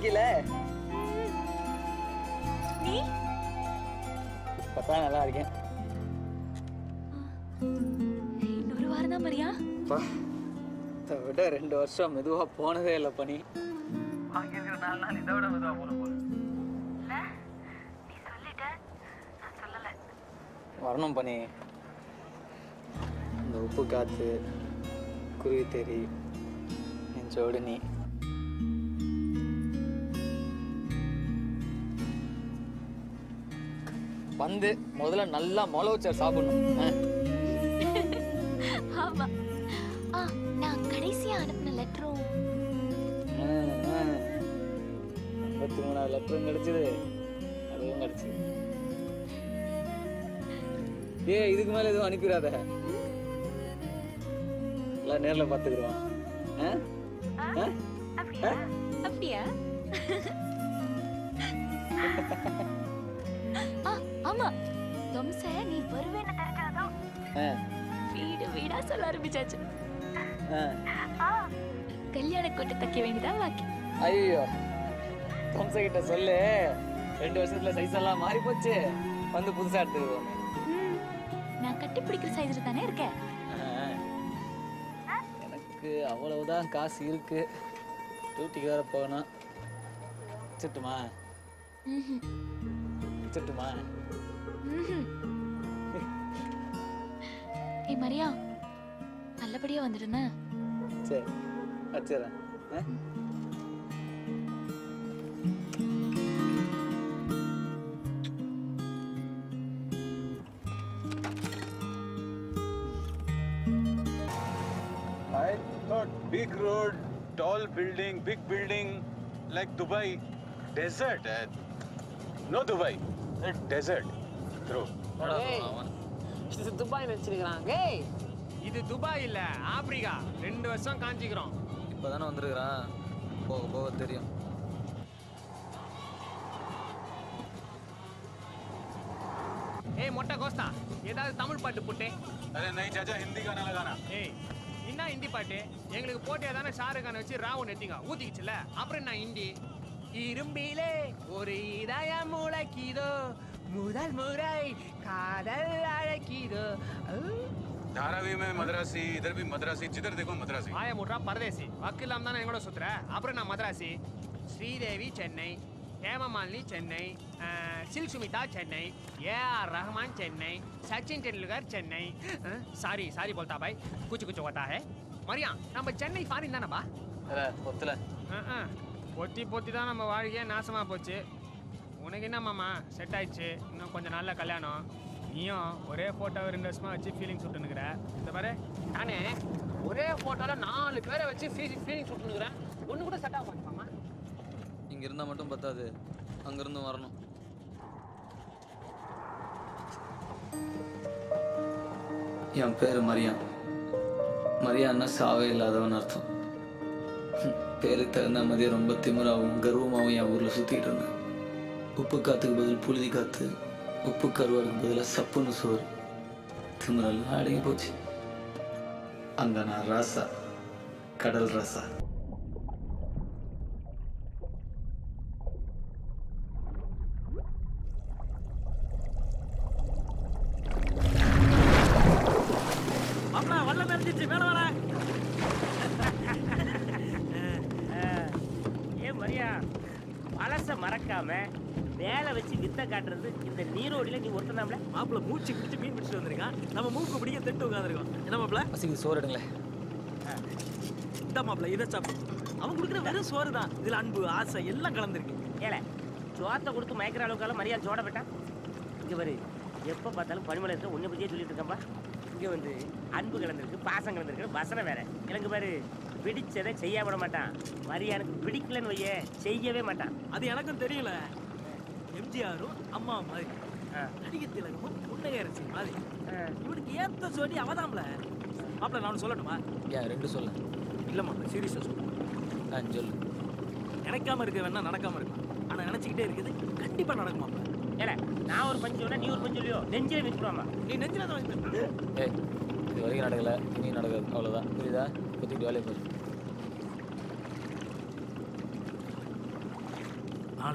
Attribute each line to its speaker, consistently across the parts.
Speaker 1: இருக்கீல
Speaker 2: நீ
Speaker 1: பத்தா நல்லா இருக்கேன்
Speaker 2: இன்னொரு வாரம் தான் மரியா
Speaker 1: அப்பா இதை விட ரெண்டு வருஷம் மெதுவா போனதே இல்லை பனி பாக்கி இருக்கிற நாலு நாள் இதை விட மெதுவா போன போல
Speaker 2: நீ சொல்லிட்ட நான் சொல்லல
Speaker 1: வரணும் பனி இந்த உப்பு காத்து குருவி தேரி நெஞ்சோடு நீ வந்து முதல்ல நல்லா முளை வச்சார் சாப்பிடணும் ஆ.
Speaker 2: ஆமா ஆ நான் கடைசியா அனுப்பின லெட்டரும்
Speaker 1: ஆ, ஆ. ஐம்பத்தி மூணாவது லெட்டரும் கிடைச்சது அதுவும் கிடைச்சது ஏ இதுக்கு மேல எதுவும் அனுப்பிடாத எல்லாம் நேர்ல பாத்துக்கிறோம் ஆ? ஆ?
Speaker 2: அப்படியா அப்படியா ஆ ஆமா தொம்ச நீ வருவேன்னு தெரிஞ்சதும்
Speaker 1: ஆ,
Speaker 2: வீடு வீடா சொல்ல ஆரம்பிச்சாச்சு
Speaker 1: ஆ.
Speaker 2: ஆ கல்யாண கொட்டு தைக்க வேண்டியதான் பாக்கி
Speaker 1: ஐயோ கம்ச கிட்ட சொல்லு ரெண்டு வருஷத்துல சைஸ் எல்லாம் மாறி போச்சு வந்து புதுசா எடுத்துக்கிறோம்
Speaker 2: ம், நான் கட்டி பிடிக்கிற சைஸ்ல தானே இருக்கேன்
Speaker 1: எனக்கு அவ்வளவுதான் காசு இருக்கு டியூட்டிக்கு வேற போகணும் வச்சுட்டுமா
Speaker 2: ம்ஹும்.
Speaker 1: வச்சுட்டுமா
Speaker 2: ம்ஹும். ஏய் மரியா நல்லபடியா வந்துடுன
Speaker 1: சரி வச்சிடறேன் ஆ?
Speaker 3: I thought big road, tall building, big building, like Dubai. Desert. Uh, no Dubai. Uh, desert. True.
Speaker 4: இது துபாய் நினைச்சிருக்கிறான் ஏய் இது துபாய் இல்ல ஆப்பிரிக்கா ரெண்டு வருஷம் காஞ்சிக்கிறோம்
Speaker 1: இப்பதானே வந்திருக்கிறான் போக போக தெரியும்
Speaker 4: ஏய் மொட்டை கோஸ்தா ஏதாவது தமிழ் பாட்டு போட்டே
Speaker 3: अरे नहीं चाचा हिंदी गाना लगाना
Speaker 4: ஏய் என்ன ஹிந்தி பாட்டு எங்களுக்கு போட்டியா தானே ஷாருக் கானை வச்சு ராவன் எடுத்தீங்க ஊத்திக்கிச்சுல அப்புறம் என்ன ஹிந்தி இரும்பிலே ஒரு இதயம் முளைக்கிதோ முதல் முறை காதல் அழைக்கிதோ
Speaker 3: धारावी में मद्रासी इधर भी मद्रासी जिधर देखो मद्रासी
Speaker 4: ஆய முட்ரா பரதேசி வக்கில்லாம் தானே எங்கூட சுத்துற அப்புறம் நான் மദ്രാசி ஸ்ரீதேவி சென்னை ஹேமமாலினி சென்னை அஹ், Silk Smitha Chennai A R Rahman Chennai Sachin Tendulkar Chennai sorry sorry போல்தா பாய் குச்சு குச்சு ஓத்தா ஹே மரியா நம்ம சென்னை ஃபாரின் தானப்பா
Speaker 1: ஒத்துல
Speaker 4: அஹ், அஹ். பொத்தி பொத்தி தான் நம்ம வாழ்க்கையே நாசமா போச்சு உனக்கு என்ன மாமா செட் ஆயிடுச்சு இன்னும் கொஞ்சம் நாள்ல கல்யாணம் நீயும் ஒரே போட்டோவை ரெண்டு வருஷமா வச்சு ஃபீலிங்ஸ் விட்டுனுக்குற இந்த பாரு நானே ஒரே போட்டோல நாலு பேரை வச்சு ஃபீலிங்ஸ் விட்டுனுக்குறேன் ஒன்று கூட செட் ஆக மாட்டேமா
Speaker 1: இங்க இருந்தா மட்டும் பத்தாது அங்கிருந்து வரணும் என் பேரு மரியா மரியான்னா சாவே இல்லாதவன் அர்த்தம் ஹம், பேருக்கு தகுந்த மாதிரி ரொம்ப திமிராவும் கர்வமாவும் என் ஊர்ல சுத்திட்டு இருந்தேன் உப்பு காத்துக்கு பதில் புழுதி காத்து உப்பு கருவாடுக்கு பதிலாக சப்புன்னு சோறு திமிரெல்லாம் அடங்கி போச்சு அங்க நான் ராசா கடல் ராசா
Speaker 5: அம்மா வல்ல தெரிஞ்சிச்சு மேல வர
Speaker 6: ஏன் மரியா பழச மறக்காம வேலை வச்சு வித்த காட்டுறது இந்த நீரோடியில நீ ஒருத்தனாம்ல
Speaker 5: மாப்பிள்ள மூச்சு பிடிச்சு மீன் பிடிச்சிட்டு வந்திருக்கான் நம்ம மூக்கு பிடிக்க திட்டு உட்காந்துருக்கோம் என்ன மாப்பிள்ள
Speaker 1: பசிக்கு சோறு எடுங்களேன்
Speaker 5: இந்த மாப்பிள்ள இதை சாப்பிடு அவன் கொடுக்குற வெறும் சோறு தான் இதுல அன்பு ஆசை எல்லாம் கலந்துருக்கு
Speaker 6: ஏல சோத்தை கொடுத்து மயக்கிற அளவுக்கால மரியா சோட பெட்டா இங்க பாரு எப்ப பார்த்தாலும் பனிமலத்தை உன்னை பத்தியே சொல்லிட்டு இருக்கம்பா இங்க வந்து அன்பு கலந்துருக்கு பாசம் கலந்துருக்கு வசனம் வேற எனக்கு பாரு பிடிச்சதை செய்ய விட மாட்டான் மரியானுக்கு பிடிக்கலன்னு வைய செய்யவே மாட்டான்
Speaker 5: அது எனக்கும் தெரியல எம்ஜிஆரும் அம்மா மாதிரி நடிகர் திலகமும் புன்னகை அரசி மாதிரி இவனுக்கு ஏத்த சொல்லி அவதாம்ல மாப்பிள்ள நான் ஒண்ணு சொல்லட்டுமா
Speaker 1: ஏன் ரெண்டு சொல்ல
Speaker 5: இல்ல மாப்பிள்ள சீரியஸா சொல்லு
Speaker 1: ஆ சொல்லு
Speaker 5: நினைக்காம இருக்க வேணா நடக்காம இருக்கும் ஆனா நினைச்சுக்கிட்டே இருக்குது கண்டிப்பா நடக்கும் மாப்பிள்ள
Speaker 6: ஏல நான் ஒரு பஞ்சு சொன்னா நீ ஒரு பஞ்சு சொல்லியோ நெஞ்சில வச்சுருவாமா
Speaker 5: நீ நெஞ்சில தான் வைப்ப.
Speaker 1: ஏய் இது வரைக்கும் நடக்கல இனியும் நடக்காது அவ்வளோதான் புரியுதா குத்திக்கிட்டு வேலையை போய்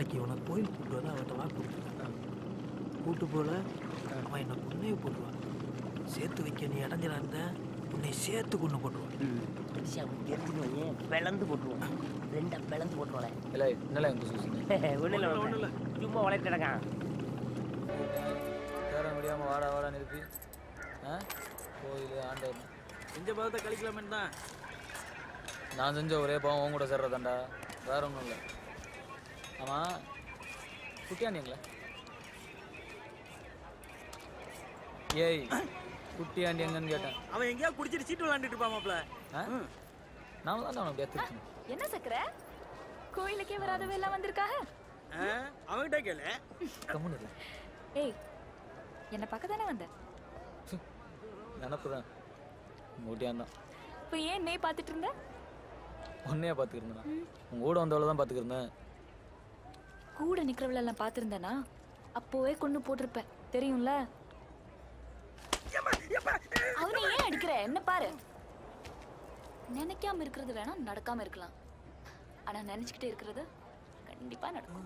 Speaker 5: நாளைக்கு இவனை கோயில் கூட்டு வந்து அவன்கிட்ட வாக்கு கொடுத்துருக்கான் கூட்டு போல அவன் என்ன கொன்னே போட்டுருவான் சேர்த்து வைக்க நீ இடைஞ்சலா இருந்த உன்னை சேர்த்து கொண்டு போட்டுருவான்
Speaker 6: மனுஷன் அவனுக்கு தெரிஞ்சுன்னு வையேன், பிளந்து போட்டுருவான் ரெண்டா பிளந்து போட்டுருவான்
Speaker 1: இல்லை என்னல எங்க சூசிங்க
Speaker 6: ஒன்றும் இல்லை ஒன்றும் இல்லை சும்மா வளர்த்து கிடக்கான்
Speaker 1: தேர முடியாமல் வாடா வாடா நிறுத்தி ஆ கோயில் ஆண்டவர்
Speaker 5: செஞ்ச பாவத்தை கழிக்கலாமே தான்
Speaker 1: நான் செஞ்ச ஒரே பாவம் உன் கூட சேர்றதாண்டா வேற ஒன்றும் இல்லை ஆமாம் குட்டியாண்டிங்களா ஏய் குட்டியாண்டி எங்கன்னு கேட்டேன்
Speaker 5: அவன் எங்கேயா குடிச்சிட்டு சீட்டு விளாண்டுட்டு இருப்பான் மாப்ள
Speaker 1: ஆ நாம தான் அவனை அப்படியே திருத்தணும்
Speaker 2: என்ன சக்கர கோயிலுக்கே வராதவ எல்லாம் வந்திருக்காக
Speaker 5: அவன்கிட்ட கேளு
Speaker 1: கம்முன்னு இல்லை
Speaker 2: ஏய் என்ன பார்க்க தானே வந்த
Speaker 1: நினப்பு தான் குட்டியான்
Speaker 2: இப்போ ஏன் நே பார்த்துட்டு இருந்த
Speaker 1: உன்னையே பார்த்துக்கிருந்தேன் உங்க கூட வந்தவளை தான் பார்த்துக்கிருந்தேன்
Speaker 2: கூட நிக்கிறவள எல்லாம் பார்த்துருந்தேனா அப்போவே கொண்டு போட்டிருப்பேன் தெரியும்ல அவனை ஏன் அடிக்கிற என்ன பாரு நினைக்காம இருக்கிறது வேணா நடக்காம இருக்கலாம் ஆனா நினைச்சுக்கிட்டே இருக்கிறது கண்டிப்பா நடக்கும்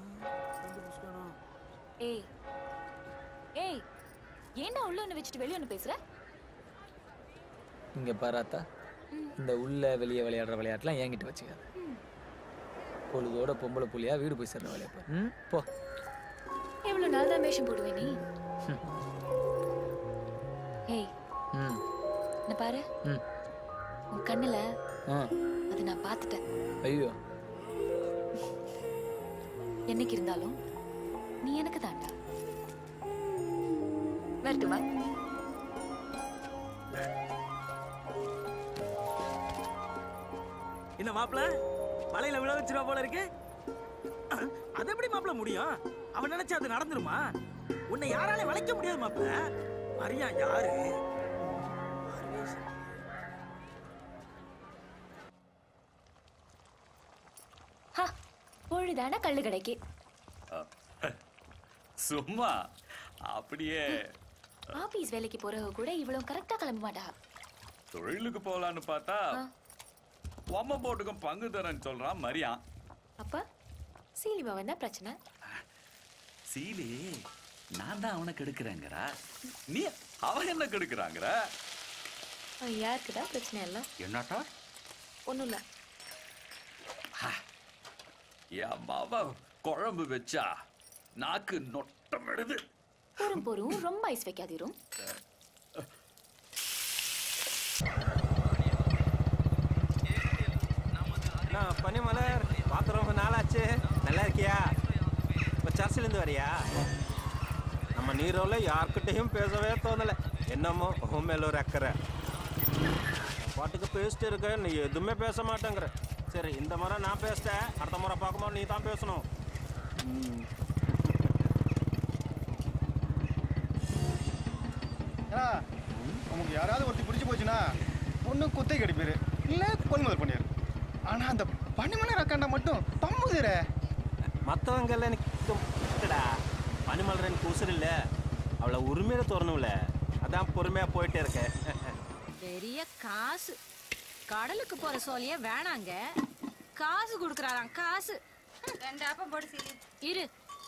Speaker 2: ஏய் ஏய் ஏன்டா உள்ள ஒண்ணு வச்சுட்டு வெளிய ஒண்ணு பேசுற
Speaker 1: இங்கே பாராத்தா இந்த உள்ள வெளியே விளையாடுற விளையாட்டுலாம் என்கிட்ட வச்சுக்காது பொழுதோட பொம்பளை புள்ளியா வீடு போய் சேர்ற வேலையை பாரு. ம் போ
Speaker 2: எவ்வளவு நாள் தான் வேஷம் போடுவே நீ ஏய்
Speaker 1: ம்
Speaker 2: என்ன பாரு
Speaker 1: ம்
Speaker 2: உன் கண்ணுல
Speaker 1: ஆ
Speaker 2: அது நான் பார்த்துட்டேன்
Speaker 1: ஐயோ
Speaker 2: என்னைக்கு இருந்தாலும் நீ எனக்கு தாண்டா வரட்டுமா
Speaker 5: என்ன மாப்ள மலையில விழ வச்சிருவா போல இருக்கு அது எப்படி மாப்ள முடியும் அவன் நினைச்சா அது நடந்துருமா உன்னை யாராலையும் வளைக்க முடியாது மாப்ள மரியா யாரு
Speaker 2: ஹா பொழுதான கல்லு கடைக்கு
Speaker 7: சும்மா அப்படியே
Speaker 2: ஆபீஸ் வேலைக்கு போறவ கூட இவ்வளவு கரெக்டா கிளம்ப மாட்டா
Speaker 7: தொழிலுக்கு போகலான்னு பார்த்தா உம்ம போட்டுக்கும் பங்கு தரேன்னு சொல்றான் மரியான்
Speaker 2: அப்ப சீலிமா வந்தா பிரச்சனை
Speaker 7: சீலி நான் தான் அவனை கெடுக்கிறேங்கிறா நீ அவன் என்ன கெடுக்கிறாங்கிற
Speaker 2: அவன் யாருக்குதான் பிரச்சனை எல்லாம்
Speaker 7: என்னட்டா
Speaker 2: ஒண்ணும் இல்ல
Speaker 7: என் மாவ குழம்பு வச்சா நாக்கு நொட்டம் எடுது
Speaker 2: பொறும் பொறும் ரொம்ப ஐஸ் வைக்காதீரும்
Speaker 8: நான் பனிமலர் பார்த்து ரொம்ப நாளாச்சு நல்லா இருக்கியா இப்போ சர்ச்சிலேருந்து வரியா நம்ம நீரோவில் யார்கிட்டையும் பேசவே தோணலை என்னமோ உன் மேல ஒரு அக்கறை உன் பாட்டுக்கு பேசிட்டு இருக்க நீ எதுவுமே பேச மாட்டேங்கிற சரி இந்த முறை நான் பேசிட்டேன் அடுத்த முறை பார்க்கும்போது நீ தான் பேசணும் ம்.
Speaker 9: ஏன்னா உங்களுக்கு யாராவது ஒருத்தி பிடிச்சி போச்சுன்னா ஒன்று குத்தை கடிப்பாரு இல்லை கொள்முதல் பண்ணிடு ஆனால் அந்த பனிமணி ரக்காண்டா மட்டும் பம்புதுற
Speaker 8: மற்றவங்கெல்லாம் எனக்கு விட்டுடா பனிமலர் எனக்கு உசுறு இல்லை அவளை உரிமையில தோறணும்ல அதான் பொறுமையாக போயிட்டே இருக்கேன்
Speaker 10: பெரிய காசு கடலுக்கு போற சோழிய வேணாங்க காசு கொடுக்குறாராம் காசு ரெண்டு ஆப்பம் போட்டு சீ இரு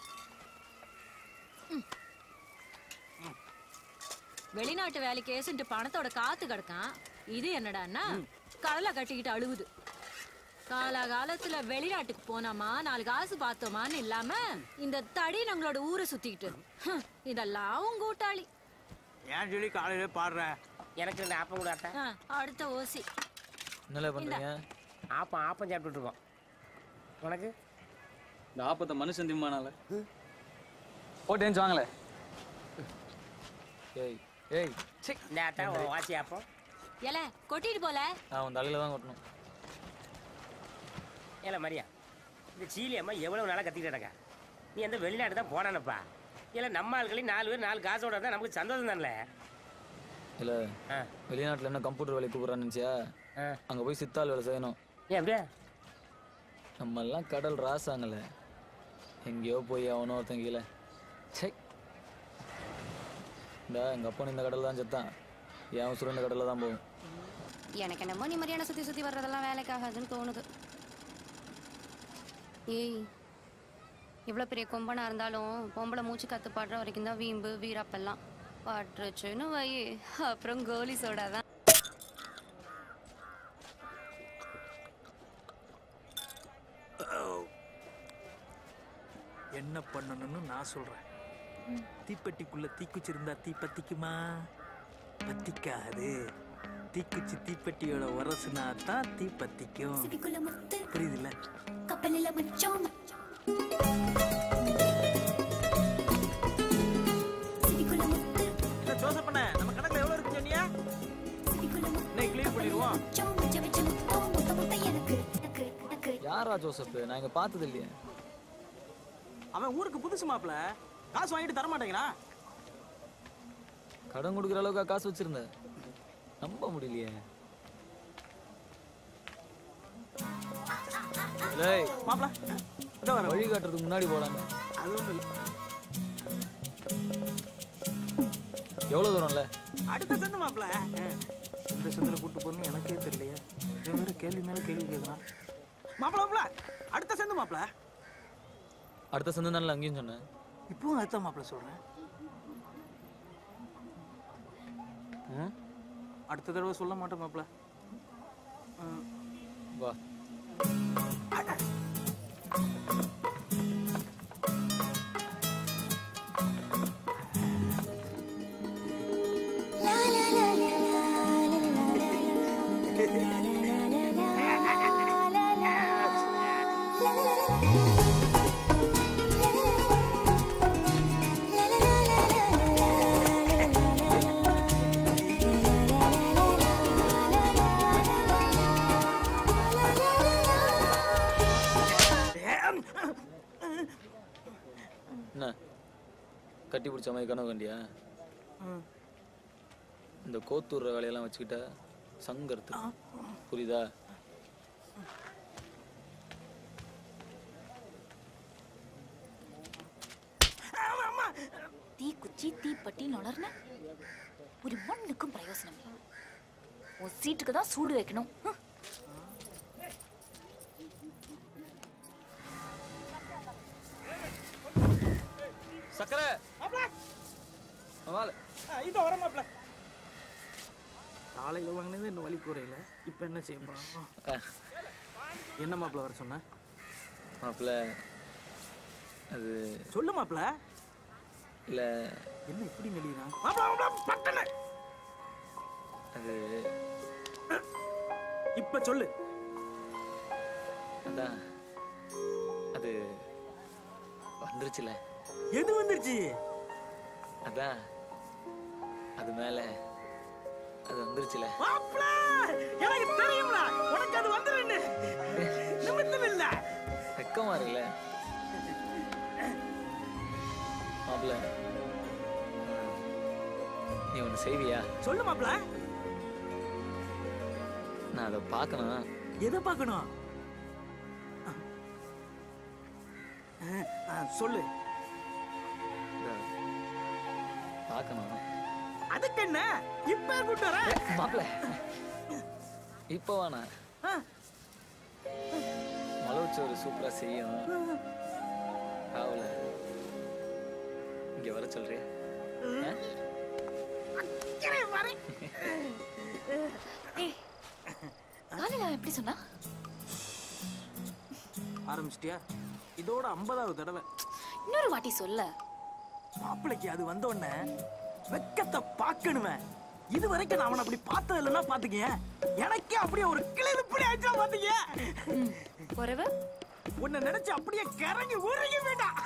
Speaker 10: ம். ம். வெளிநாட்டு வேலைக்கு ஏசுன்ட்டு பணத்தோட காத்து கிடக்கான் இது என்னடான்னா கடலை கட்டிக்கிட்டு அழுகுது காலாகாலத்துல வெளிநாட்டுக்கு போனோமா நாலு காசு பார்த்தோமான்னு இல்லாம இந்த தடி நம்மளோட ஊரை சுத்திக்கிட்டு ஹம், இதெல்லாம் உன் கூட்டாளி
Speaker 5: ஏன் சொல்லி காலையில பாடுற
Speaker 6: எனக்கு ரெண்டு ஆப்பம் கூட ஆத்தா
Speaker 10: ஆ, அடுத்த ஓசி
Speaker 1: என்னல பண்றீங்க
Speaker 6: ஆப்பம் ஆப்பம் சாப்பிட்டுட்டு இருக்கோம் உனக்கு
Speaker 1: இந்த ஆப்பத்தை மனுஷன் திம்மானால போட்டேன்னு வாங்களே ஏய் ஏய் சீ
Speaker 6: இந்த ஆத்தா உன் வாசி ஆப்பம்
Speaker 10: ஏல கொட்டிட்டு போல
Speaker 1: நான் உன் தலையில தான் கொட்டணும்
Speaker 6: ஏல மரியா இந்த சீலி அம்மா எவ்வளவு நாளாக கத்திட்டு கிடக்கா நீ அந்த வெளிநாடு தான் போனானப்பா இல்லை நம்ம ஆட்களையும் நாலு பேர் நாலு காசோட இருந்தால் நமக்கு சந்தோஷம் தானே
Speaker 1: இல்ல
Speaker 6: ஆ
Speaker 1: வெளிநாட்டுல என்ன கம்ப்யூட்டர் வேலைக்கு கூப்பிடுறான்னு நினைச்சியா
Speaker 6: ஆ
Speaker 1: அங்க போய் சித்தாள் வேலை செய்யணும்
Speaker 6: ஏன் அப்படியா
Speaker 1: நம்ம எல்லாம் கடல் ராசாங்கல்ல எங்கேயோ போய் அவனோ ஒருத்தன் கீழே சே இந்தா எங்க அப்பா இந்த கடல் தான் செத்தான் என் உசுறு இந்த கடல்ல தான் போகும்
Speaker 10: எனக்கு என்னமோ நிம்மதியான சுத்தி சுத்தி வர்றதெல்லாம் வேலைக்காகாதுன்னு தோணுது ஏய்
Speaker 11: இவ்வளோ பெரிய கொம்பனா இருந்தாலும் பொம்பளை மூச்சு கத்து பாடுற வரைக்கும் தான் வீம்பு வீரப்பெல்லாம் பாட்டுருச்சுன்னு வை அப்புறம் கோலி சோடா தான்
Speaker 5: என்ன பண்ணணும்னு நான் சொல்றேன் தீப்பெட்டிக்குள்ள தீக்குச்சி இருந்தா தீ பத்திக்குமா பத்திக்காது தீக்குச்சி தீப்பெட்டியோட உரசுனா தான் தீ பத்திக்கும் புரியுதுல்ல
Speaker 12: கப்பலில் மச்சோம்
Speaker 5: இல்ல ஜோசப்பண்ண நம்ம கணக்குல எவ்வளவு இருக்கு சொன்னியா இன்னைக்கு கிளியர் பண்ணிடுவோம்
Speaker 1: யாரா ஜோசப் நான் இங்க பார்த்தது இல்லையே
Speaker 5: அவன் ஊருக்கு புதுசு மாப்பிள காசு வாங்கிட்டு தர மாட்டேங்கிறான்
Speaker 1: கடன் கொடுக்குற அளவுக்கு காசு வச்சிருந்த நம்ப முடியலையே லேய்
Speaker 5: மாப்பிள இதோ வரேன்.
Speaker 1: வழி காட்டுறதுக்கு முன்னாடி போலாங்க
Speaker 5: அது ஒண்ணும் இல்ல
Speaker 1: எவ்வளவு தூரம்ல
Speaker 5: அடுத்த சந்து மாப்பிள இந்த சந்தில கூட்டு போகணும்னு எனக்கே தெரியலையே இவன் வேற கேள்வி மேல கேள்வி கேட்கறான் மாப்பிள மாப்பிள அடுத்த சந்து மாப்பிள
Speaker 1: அடுத்த சந்து தானே அங்கேயும் சொன்னேன்
Speaker 5: இப்பவும் அதுதான் மாப்பிள சொல்றேன்
Speaker 1: ம்?
Speaker 5: அடுத்த தடவை சொல்ல மாட்டேன் மாப்பிள
Speaker 1: வா என்ன கட்டி பிடிச்ச மாதிரி கனவு கண்டியா இந்த கோத்தூர்ற வேலையெல்லாம் வச்சுக்கிட்ட சங்கர்த்து புரியுதா
Speaker 2: தீக்குச்சி தீப்பட்டி நுளர்ன ஒரு மண்ணுக்கும் பிரயோசனம் இல்லை உன் சீட்டுக்கு தான் சூடு வைக்கணும் ஹம்.
Speaker 1: சக்கரை வாழ
Speaker 5: இதோ வர மாப்பிள காலையில வாங்கினது இன்னும் வலி குறையில இப்ப என்ன செய்ய போறோம் என்ன மாப்பிள வர சொன்ன
Speaker 1: மாப்பிள்ள அது
Speaker 5: சொல்லு மாப்பிள
Speaker 1: இல்ல
Speaker 5: என்ன இப்படி நெளியுறான் மாப்பிள மாப்பிள பட்டன
Speaker 1: அது
Speaker 5: இப்ப சொல்லு
Speaker 1: அதான் அது வந்துருச்சுல
Speaker 5: எது வந்துருச்சு
Speaker 1: அதான் அது மேல அது வந்துருச்சுல
Speaker 5: மாப்பிள எனக்கு தெரியும்ல உனக்கு அது வந்துருன்னு நிமித்தம் இல்ல
Speaker 1: வெக்கமா இருக்குல்ல மாப்பிள்ள நீ ஒன்று செய்வியா
Speaker 5: சொல்லு மாப்பிள
Speaker 1: நான் அதை பார்க்கணும்
Speaker 5: எதை பார்க்கணும் ஆ, ஆ, சொல்லு
Speaker 1: இதை பார்க்கணும்
Speaker 5: அதுக்கு என்ன இப்ப கூட்டு வர
Speaker 1: மாப்பிள்ள இப்போ வேணா மலவுச்சோறு சூப்பரா செய்யும் காவல இங்க வர சொல்றியா ஆ?
Speaker 2: ஏய் காலையில அவன் எப்படி சொன்னா
Speaker 5: ஆரம்பிச்சிட்டியா இதோட ஐம்பதாவது தடவை
Speaker 2: இன்னொரு வாட்டி சொல்ல
Speaker 5: மாப்பிளைக்கு அது வந்த உடனே வெக்கத்தை பார்க்கணுமே இது வரைக்கும் நான் அவனை அப்படி பார்த்தது இல்லைன்னா பாத்துக்கங்க எனக்கே அப்படியே ஒரு கிளிப்பிடி ஆயிடுச்சா பாத்தீங்க
Speaker 2: உறவு
Speaker 5: உன்னை நினைச்சு அப்படியே கரங்கி உருகி போயிட்டான்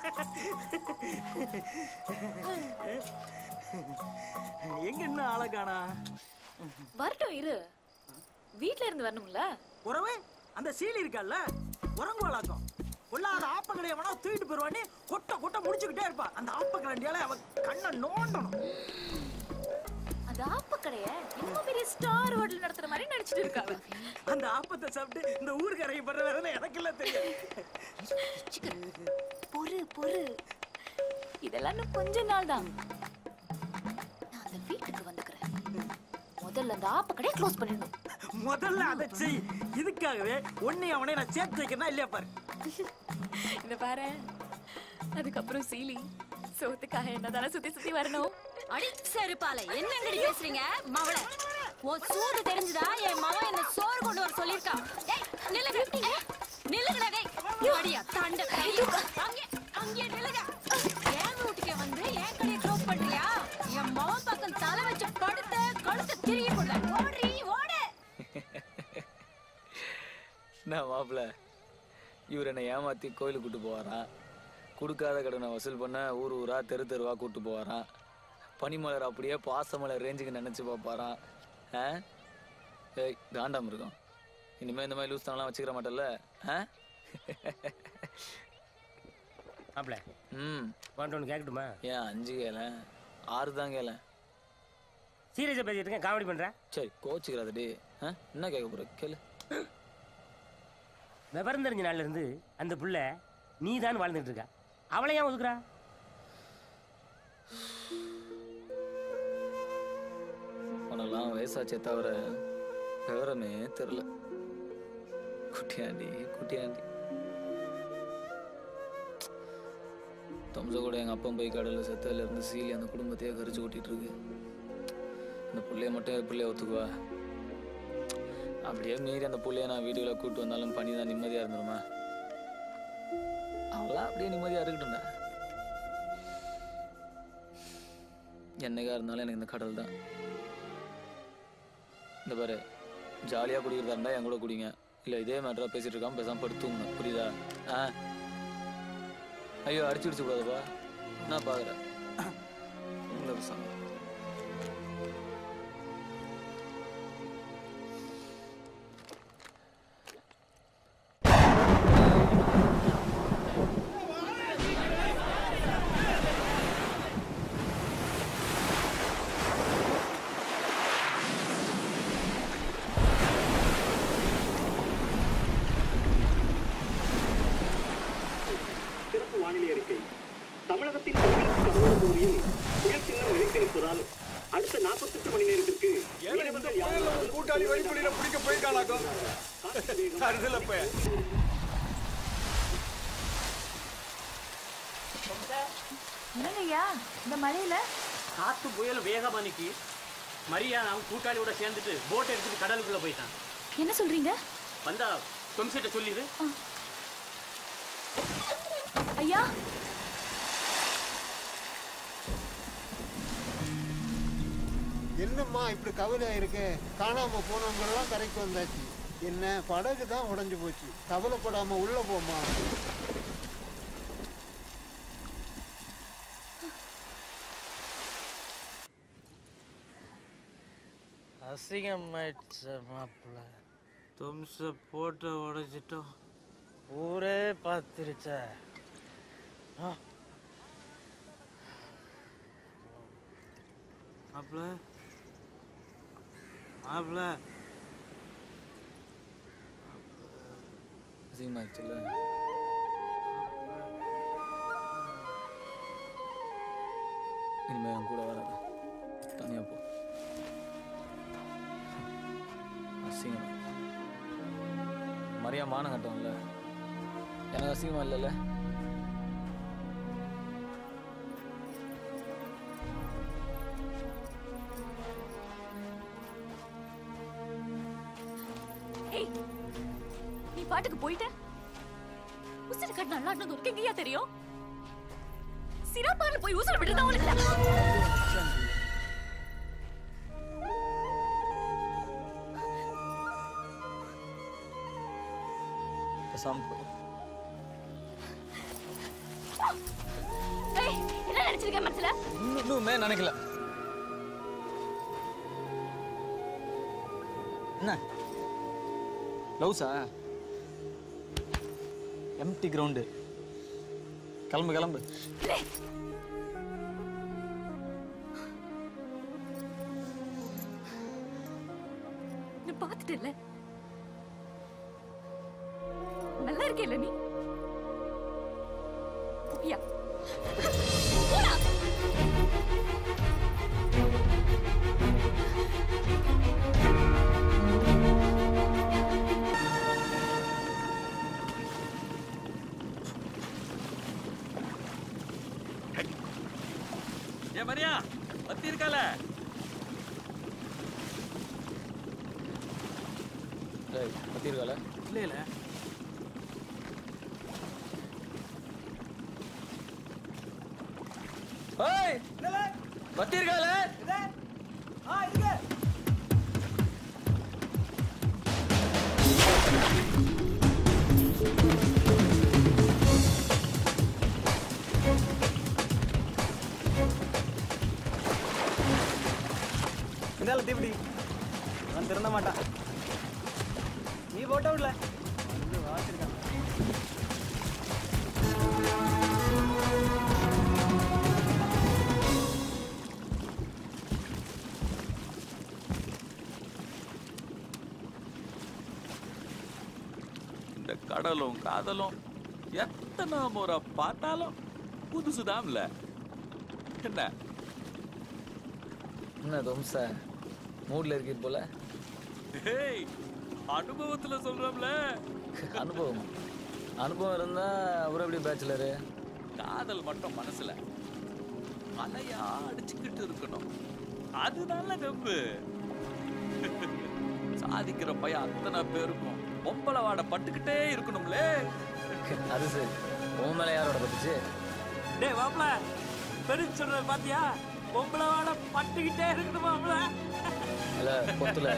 Speaker 5: எங்க என்ன ஆளை காணா
Speaker 2: வரட்டும் இரு வீட்ல இருந்து வரணும்ல
Speaker 5: உறவு அந்த சீலி இருக்கல்ல உறங்குவாளாக்கும் கொள்ளாத ஆப்பங்கடைய வேணா தூக்கிட்டு போயிருவானே கொட்ட கொட்ட முடிச்சுக்கிட்டே இருப்பா அந்த ஆப்பக்கரண்டியால அவ கண்ணை நோண்டணும்
Speaker 2: அந்த ஆப்ப கடைய இன்னும் பெரிய ஸ்டார் ஹோட்டல் நடத்துற மாதிரி நடிச்சிட்டு இருக்காங்க
Speaker 5: அந்த ஆப்பத்தை சாப்பிட்டு இந்த ஊருக்கு இறங்கி படுற வேலை எனக்கு இல்ல தெரியும்
Speaker 2: பொறு பொறு இதெல்லாம் இன்னும் கொஞ்ச நாள் தான் நான் அந்த வீட்டுக்கு வந்துக்கிறேன் முதல்ல அந்த ஆப்ப கடையை க்ளோஸ் பண்ணிடணும்
Speaker 5: முதல்ல அதை செய் இதுக்காகவே உன்னை அவனை நான் சேர்த்து வைக்கிறேன்னா இல்லையா பாரு
Speaker 2: இந்த பாரு அதுக்கப்புறம் சீலி சோத்துக்காக என்னதானே சுத்தி சுத்தி வரணும்
Speaker 10: அடி செருப்பால என்னங்கடி பேசுறீங்க மவள உன் சூடு தெரிஞ்சுதா என் மவன் என்ன சோறு கொண்டு வர சொல்லிருக்கா ஏய் நில்லுங்க ஏய், நில்லுங்கடா டேய் அடியா தண்ட அங்கே அங்கே நில்லுங்க ஏன் வீட்டுக்கு வந்து ஏன் கடையை க்ளோஸ் பண்றியா என் மவன் பக்கம் தலை வச்சு படுத்து கழுத்தை திருகி போடுவேன் ஓடுறீ ஓடு
Speaker 1: என்ன மாப்பிள்ள இவர் என்னை ஏமாத்தி கோயிலுக்கு கூட்டு போவாராம் கொடுக்காத கடனை வசூல் பண்ண ஊர் ஊரா தெரு தெருவா கூட்டு போவாராம் பனிமலர் அப்படியே பாசமலர் ரேஞ்சுக்கு நினைச்சு பார்ப்பாராம் ஆ ஏய் தாண்டாம இருக்கும் இனிமே இந்த மாதிரி லூஸ் தனம்லாம் வச்சுக்கிற மாட்டல்ல ஆ
Speaker 6: மாப்பிள
Speaker 1: ம்
Speaker 6: ஒன்று ஒன்று கேட்கட்டுமா
Speaker 1: ஏன் அஞ்சு கேள ஆறு தான் கேள
Speaker 6: சீரியஸாக பேசிட்டு இருக்கேன் காமெடி பண்ணுறேன்
Speaker 1: சரி கோச்சுக்கிறாத டே ஆ என்ன கேட்க போற கேளு
Speaker 6: விவரம் தெரிஞ்ச நாள்ல இருந்து அந்த புள்ள நீ தான் வாழ்ந்துட்டு இருக்கா அவளை ஏன் ஒதுக்குறா
Speaker 1: உனெல்லாம் வயசாச்சே தவிர விவரமே தெரில குட்டியாண்டி குட்டியாண்டி தொம்ச கூட எங்கள் அப்பா போய் கடலில் செத்ததுல இருந்து சீலி அந்த குடும்பத்தையே கரிச்சு கூட்டிட்டு இருக்கு இந்த புள்ளைய மட்டும் என் பிள்ளைய ஒத்துக்குவா அப்படியே மீறி அந்த புள்ளைய நான் வீடுகளை கூட்டு வந்தாலும் பனி தான் நிம்மதியாக இருந்துருமா அவளாம் அப்படியே நிம்மதியாக இருக்கட்டும்டா என்னைக்கா இருந்தாலும் எனக்கு இந்த கடல் தான் இந்த பாரு ஜாலியாக குடிக்கிறதா இருந்தால் என் கூட குடிங்க இல்லை இதே மேட்டராக பேசிட்டு இருக்காம பேசாமல் படுத்துங்க புரியுதா ஆ ஐயோ அடிச்சு விடுச்சு கூடாதுப்பா நான் பார்க்குறேன் உங்களை பேசாம
Speaker 13: சிறப்பு வானிலை அறிக்கை தமிழகத்தில் தென்கிழக்கு கடலோர பகுதியில் புயல் சின்னம் நிலைத்திருப்பதால் அடுத்த நாற்பத்தெட்டு மணி நேரத்திற்கு மீனவர்கள் யாரும்
Speaker 14: கூட்டாளி வழிப்படியில பிடிக்க போயிருக்கானாக்கும் அறுதல போய்
Speaker 2: என்னங்கய்யா இந்த மழையில
Speaker 13: காத்து புயல் வேகமா நிக்கி மரியா அவன் கூட்டாளியோட சேர்ந்துட்டு போட் எடுத்துட்டு கடலுக்குள்ள போயிட்டான்
Speaker 2: என்ன சொல்றீங்க
Speaker 13: வந்தா தொம்சிட்ட சொல்லிடு
Speaker 2: ஐயா
Speaker 15: என்னம்மா இப்படி கவலையா இருக்கு காணாம போனவங்கெல்லாம் கரைக்கு வந்தாச்சு என்ன படகு தான் உடைஞ்சு போச்சு கவலைப்படாம உள்ள போமா
Speaker 5: அசிங்கமாயிடுச்சு மாப்பிள்ள தும்ச போட்டு உடைச்சிட்டோம் ஊரே பார்த்துருச்சா மாப்பிள்ள மாப்பிள்ள
Speaker 1: அசிங்கமாகிடுச்சுல்ல இனிமே என் கூட வராத தனியா போ அசிங்கம் மரியா மானம் கட்டோம்ல எனக்கு அசிங்கமா இல்லைல்ல
Speaker 2: ஏய் நீ பாட்டுக்கு போயிட்ட உசுறு கட்டு நல்லா உனக்கு எங்கேயா தெரியும் சிராப்பாரில் போய் உசுறு விட்டுதான் உனக்கு
Speaker 1: பேசாம போ
Speaker 2: ஏய் என்ன நினைச்சிருக்க மனசுல
Speaker 1: இன்னுமே நினைக்கல என்ன லவ்ஸா எம்டி கிரவுண்டு கிளம்பு கிளம்பு
Speaker 2: நான் பார்த்துட்டேன்ல நல்லா இருக்கேல்ல நீ போயா போடா
Speaker 7: ஏ மரியா பத்தி இருக்கால
Speaker 1: டேய் பத்தி இருக்கால
Speaker 5: இல்லை இல்லை
Speaker 1: ஏய் பத்தி இருக்கால
Speaker 9: இந்தால தீபிடி அவன் திறந்த மாட்டான் நீ போட்ட விடல வந்து வாசிருக்கான்
Speaker 7: இந்த கடலும் காதலும் எத்தனை முறை பார்த்தாலும் புதுசுதான்ல என்ன
Speaker 1: என்ன தொம்ச மூட்ல இருக்கீ போல
Speaker 7: ஏய் அனுபவத்துல சொல்றோம்ல
Speaker 1: அனுபவம் அனுபவம் இருந்தா அப்புறம் எப்படி பேச்சுலரு
Speaker 7: காதல் மட்டும் மனசுல அலையா அடிச்சுக்கிட்டு இருக்கணும் அதுதான்ல நம்பு சாதிக்கிற பையன் அத்தனை பேருக்கும் பொம்பளை வாட பட்டுக்கிட்டே இருக்கணும்ல
Speaker 1: அது சரி உன் மேல யாரோட பட்டுச்சு
Speaker 5: டேய் மாப்பிள பெருச்சு சொல்றது பாத்தியா பொம்பளை வாழ பட்டுக்கிட்டே இருக்கணும் மாப்பிள
Speaker 1: இல்ல பொத்துல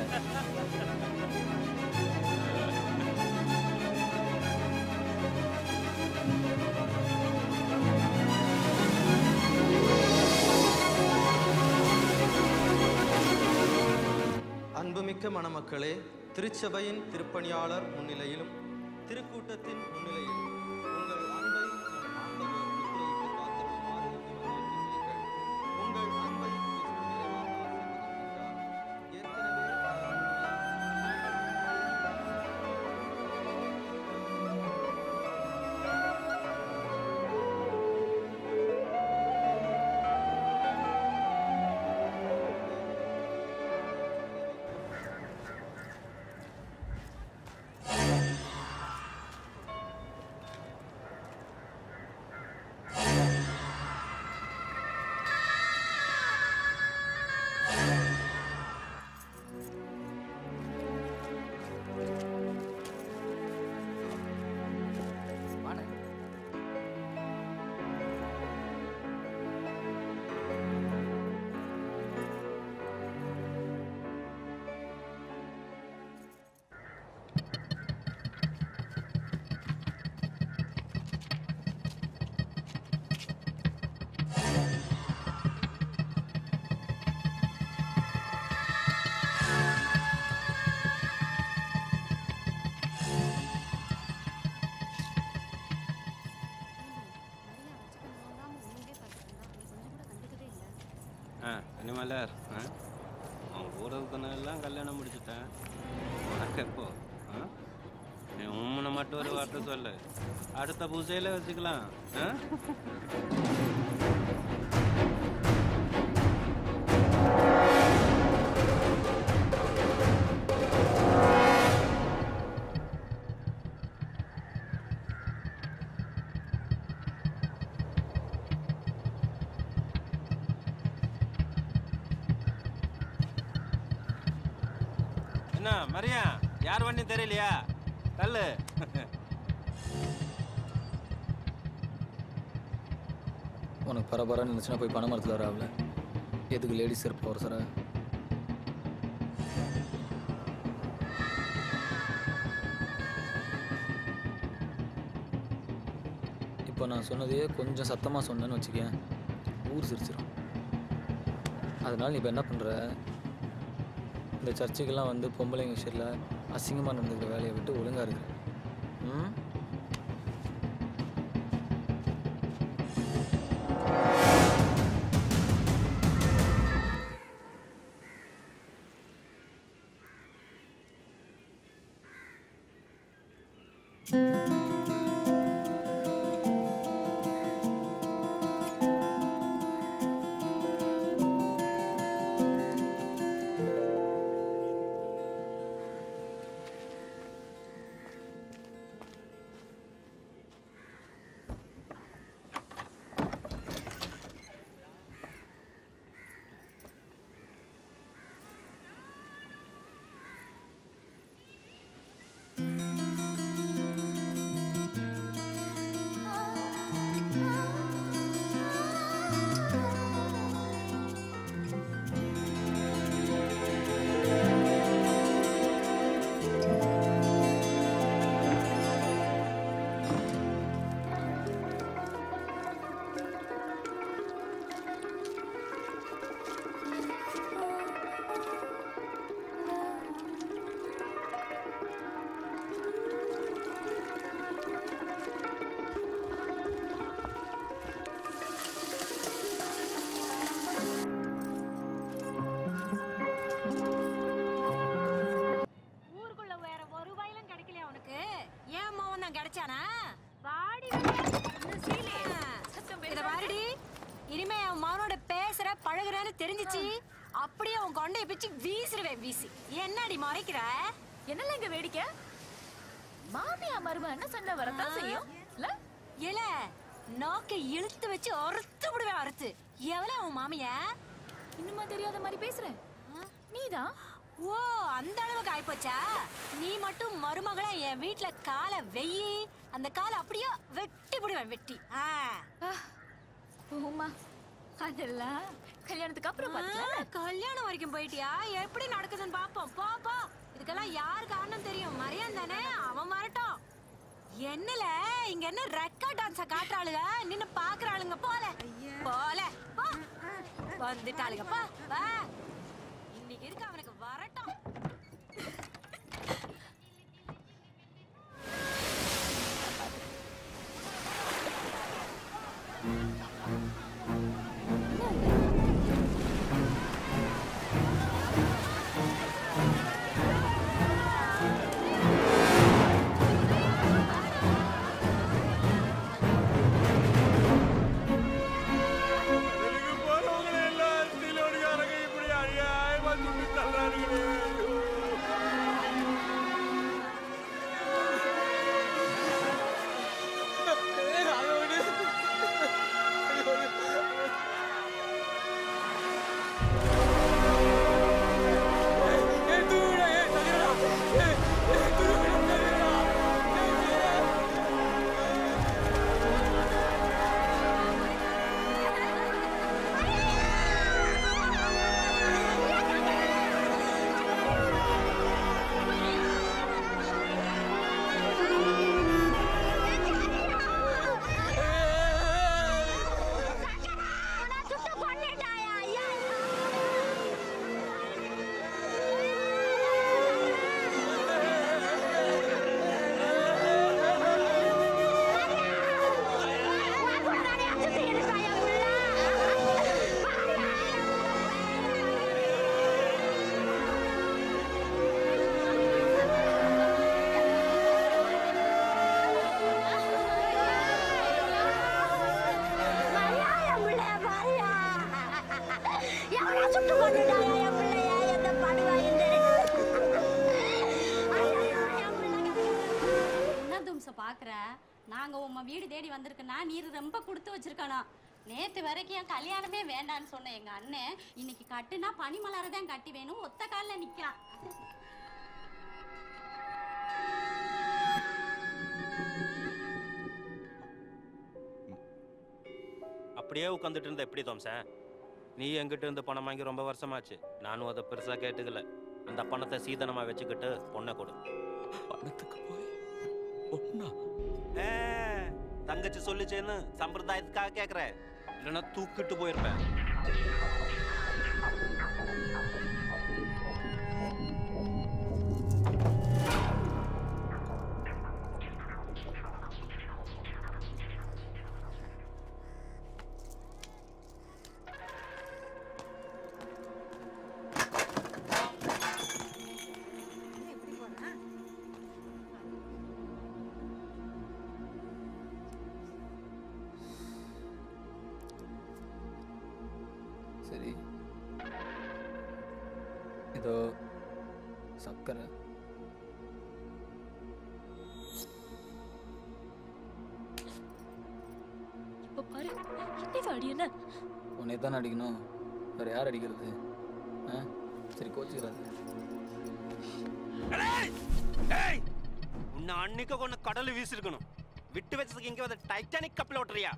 Speaker 16: அன்புமிக்க மணமக்களே திருச்சபையின் திருப்பணியாளர் முன்னிலையிலும் திருக்கூட்டத்தின் முன்னிலையிலும் உங்கள் அன்பை நம் ஆண்டவர் முத்திரையிட்டு காத்திருக்குமாறு இங்கு வந்திருக்கிறீர்கள். உங்கள் அன்பை கிறிஸ்து நிறைவாக ஆசீர்வதிக்கின்றார். ஏற்கனவே
Speaker 8: ஆ அனிமலர் ஆ அவன் கூட இருக்கனெல்லாம் கல்யாணம் முடிச்சுட்டேன் உனக்கு எப்போ ஆ நீ உம்மனை மட்டும் ஒரு வார்த்தை சொல்லு அடுத்த பூசையில வச்சுக்கலாம் ஆ என்ன மரியா யார் வண்டி தெரியலையா தள்ளு
Speaker 1: உனக்கு பரபரன்னு இருந்துச்சுன்னா போய் பனை மரத்தில் வராவில் எதுக்கு லேடிஸ் இருப்ப ஒரு சார் இப்போ நான் சொன்னதையே கொஞ்சம் சத்தமாக சொன்னேன்னு வச்சுக்கேன் ஊர் சிரிச்சிடும் அதனால நீ இப்போ என்ன பண்ணுற இந்த சர்ச்சுக்கெல்லாம் வந்து பொம்பளைங்க விஷயத்தில் அசிங்கமாக நடந்துக்கிற வேலையை விட்டு ஒழுங்கா இருக்கு ம்
Speaker 10: பழகுறேன்னு தெரிஞ்சிச்சு அப்படியே உன் கொண்டைய பிச்சு வீசிடுவேன் வீசி என்னடி மறைக்கிற
Speaker 2: என்னல இங்க வேடிக்கை மாமியா மருமகன்னு சண்டை வரத்தான் செய்யும் இல்ல
Speaker 10: இல்ல நோக்கை இழுத்து வச்சு அறுத்து விடுவேன் அறுத்து எவ்வளவு உன் மாமியா
Speaker 2: இன்னுமா தெரியாத மாதிரி பேசுறேன் நீதான்
Speaker 10: ஓ அந்த அளவுக்கு ஆயிப்போச்சா நீ மட்டும் மருமகளா என் வீட்ல காலை வெயி அந்த காலை அப்படியே வெட்டி விடுவேன் வெட்டி ஆ
Speaker 2: உமா அதெல்லாம் கல்யாணத்துக்கு அப்புறம்
Speaker 10: ஆ,
Speaker 2: பார்த்துக்கலாம்
Speaker 10: கல்யாணம் வரைக்கும் போயிட்டியா எப்படி நடக்குதுன்னு பாப்போம் போ போ இதுக்கெல்லாம் யார் காரணம் தெரியும் மரியான் தானே அவன் வரட்டும் என்னல இங்க என்ன ரெக்கார்ட் டான்ஸ காட்டுறாளுங்க நின்னு பாக்குறாளுங்க போல போல போ வந்துட்டாளுங்க போ வா இன்னைக்கு இருக்கு அவனுக்கு வரட்டும்
Speaker 14: இதுக்கு போறவங்களை எல்லாம் ஸ்டீலோடிக்காரங்க இப்படி அநியாயமா சுட்டு தள்ளுறானுங்களே
Speaker 11: என்ன தும்ச பாக்குற நாங்க உம்ம வீடு தேடி வந்திருக்கனா நீர் ரொம்ப கொடுத்து வச்சிருக்கணும் நேத்து வரைக்கும் என் கல்யாணமே வேண்டான்னு சொன்ன எங்க அண்ணன் இன்னைக்கு கட்டுனா பனிமலரை தான் கட்டி வேணும் ஒத்த கால்ல நிக்கிறான்
Speaker 8: அப்படியே உட்காந்துட்டு இருந்த எப்படி தோம்சன் நீ எங்கிட்ட இருந்து பணம் வாங்கி ரொம்ப வருஷமாச்சு நானும் அதை பெருசா கேட்டுக்கல அந்த பணத்தை சீதனமா வச்சுக்கிட்டு பொண்ணை கொடு
Speaker 7: பணத்துக்கு போய் பொண்ணா
Speaker 8: ஏ, தங்கச்சி சொல்லுச்சேன்னு சம்பிரதாயத்துக்காக கேக்குற இல்லைன்னா தூக்கிட்டு போயிருப்பேன்
Speaker 1: சரி இதோ சக்கரை
Speaker 2: இப்ப பாரு இன்னி வாடி என்ன
Speaker 1: உன்னை தான் அடிக்கணும் வேற யார் அடிக்கிறது ஆ சரி கோச்சுக்கிறாரு
Speaker 8: ஏய் உன்னை அன்னைக்கு கொண்டு கடல் வீசிருக்கணும் விட்டு வச்சதுக்கு இங்க வந்து டைட்டானிக் கப்பல் ஓட்டுறியா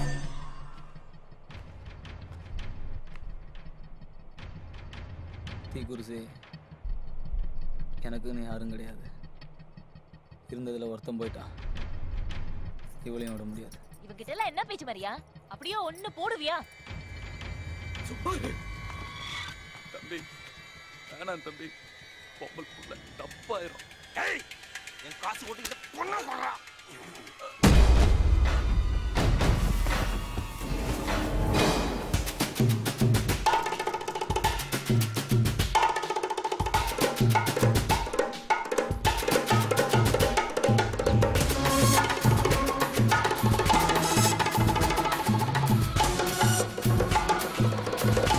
Speaker 1: தீ குருசே எனக்குன்னு யாரும் கிடையாது இருந்ததுல ஒருத்தன் போயிட்டான் இவளையும் விட முடியாது
Speaker 2: இவகிட்ட எல்லாம் என்ன பேச்சு மரியா அப்படியே ஒண்ணு போடுவியா
Speaker 7: தம்பி வேணாம் தம்பி பொம்பல் புள்ள தப்பாயிரும்
Speaker 8: ஏய் என் காசு போட்டு இதை பொண்ணா சொல்றா
Speaker 14: Thank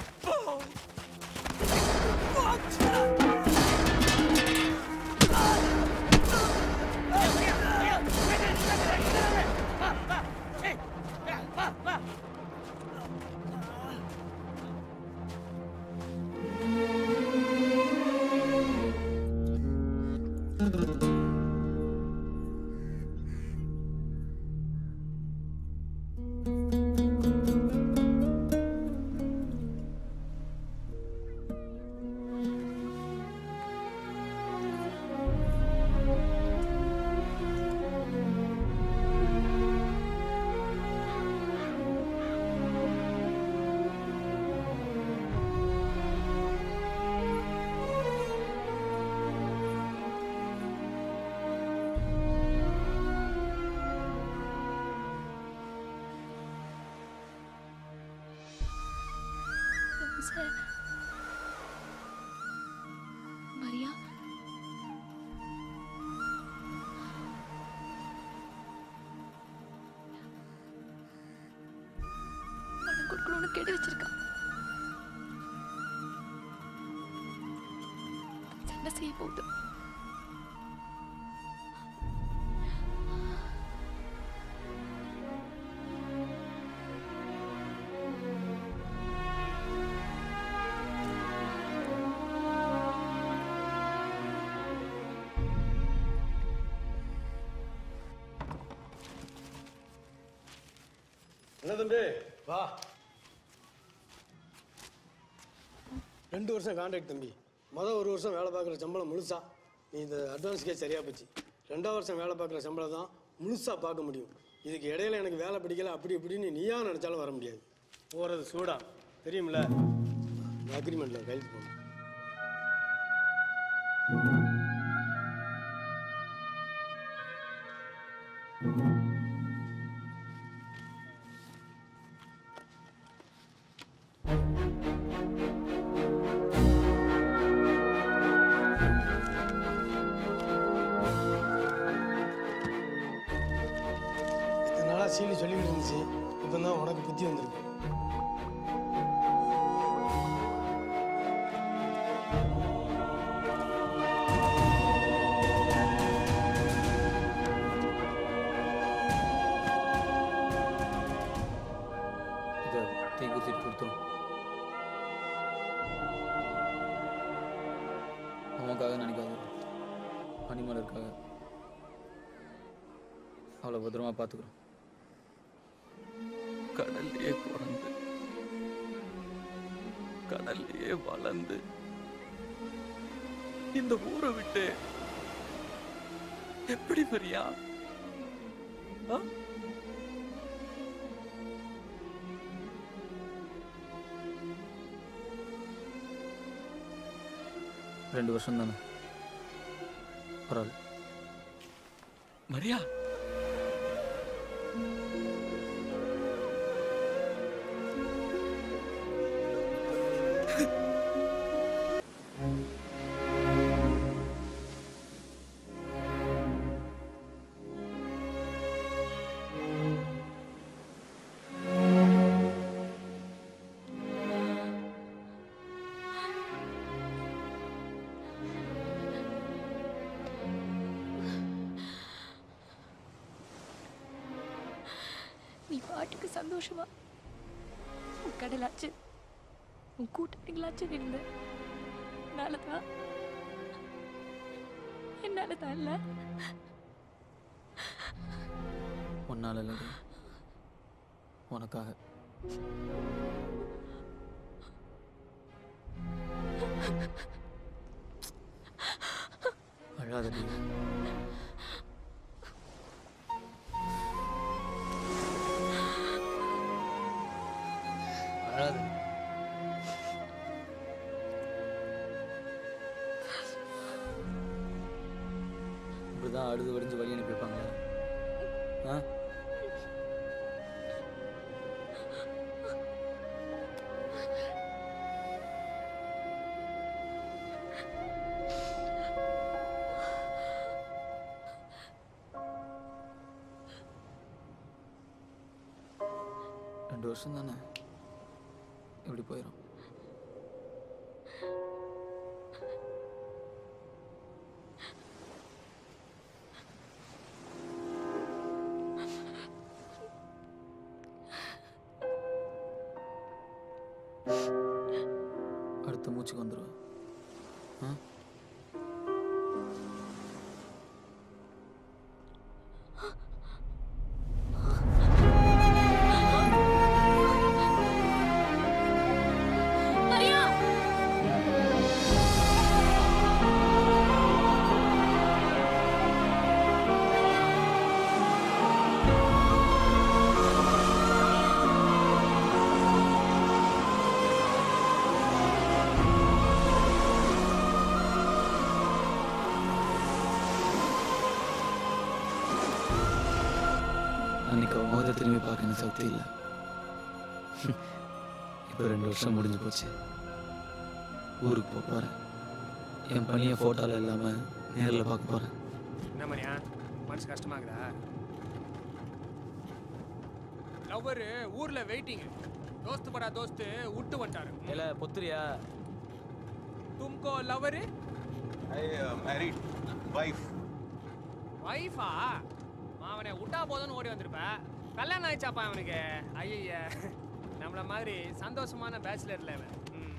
Speaker 2: சார் மரியா பணம் கொடுக்கணும்னு கேட்டு வச்சிருக்கான் என்ன செய்ய போகுது
Speaker 17: என்ன தம்பி வா ரெண்டு வருஷம் கான்ட்ராக்ட் தம்பி மொதல் ஒரு வருஷம் வேலை பார்க்குற சம்பளம் முழுசா நீ இந்த அட்வான்ஸ்க்கே சரியா போச்சு ரெண்டாவது வருஷம் வேலை பார்க்குற சம்பளம் தான் முழுசா பார்க்க முடியும் இதுக்கு இடையில எனக்கு வேலை பிடிக்கல அப்படி இப்படின்னு நீயா நினைச்சாலும் வர முடியாது போகிறது சூடா தெரியுமில்ல அக்ரிமெண்ட்டில் கையெழுத்து போகணும் இத்தனை நாளாக சீனி சொல்லிக்கிட்டு இருந்துச்சு இப்போ தான் உனக்கு புத்தி வந்திருக்கு
Speaker 1: இதை தீ குத்திட்டு கொடுத்துரும் அவனுக்காக நினைக்காது பனிமலருக்காக அவளை பத்திரமா பார்த்துக்குறோம்
Speaker 7: கடல்லையே பிறந்து கடல்லையே வளர்ந்து இந்த ஊரை விட்டு எப்படி வரியா ஆ?
Speaker 1: ரெண்டு வருஷம் தானே பரவாயில்ல
Speaker 7: மரியா
Speaker 2: நீ பாட்டுக்கு சந்தோஷமா உன் கடலாச்சு உன் கூட்டணிகளாச்சு இருந்த என்னாலதான் என்னாலதான் இல்ல
Speaker 1: ஒன்னால இல்லடி உனக்காக அழாதடி அழாத இப்படிதான் அழுது வடிஞ்சு வழி அனுப்பி வைப்பாங்களா ஆ ரெண்டு வருஷம் தானே இப்படி போயிடும் அடுத்த மூச்சுக்கு வந்துடுவேன் ஆ
Speaker 2: மரியா
Speaker 1: அன்னைக்கு அவன் முகத்தை திரும்பி பார்க்க எனக்கு சக்தி இல்லை இப்போ ரெண்டு வருஷம் முடிஞ்சு போச்சு ஊருக்கு போக போகிறேன் என் பணியை ஃபோட்டோவில் இல்லாமல் நேரில் பார்க்க போகிறேன்
Speaker 4: என்ன மணியா மனசு கஷ்டமாகுதா லவ்வர் ஊர்ல வெயிட்டிங் தோஸ்து படா தோஸ்து விட்டு வந்துட்டாரு
Speaker 1: இல்ல பொத்துரியா
Speaker 4: தும்கோ lover
Speaker 3: I uh, married wife.
Speaker 4: வைஃபா அவனை விட்டா போதும்னு ஓடி வந்திருப்ப கல்யாணம் ஆயிடுச்சாப்பா அவனுக்கு ஐய நம்மள மாதிரி சந்தோஷமான பேச்சுலர் இல்லை அவன் ம்.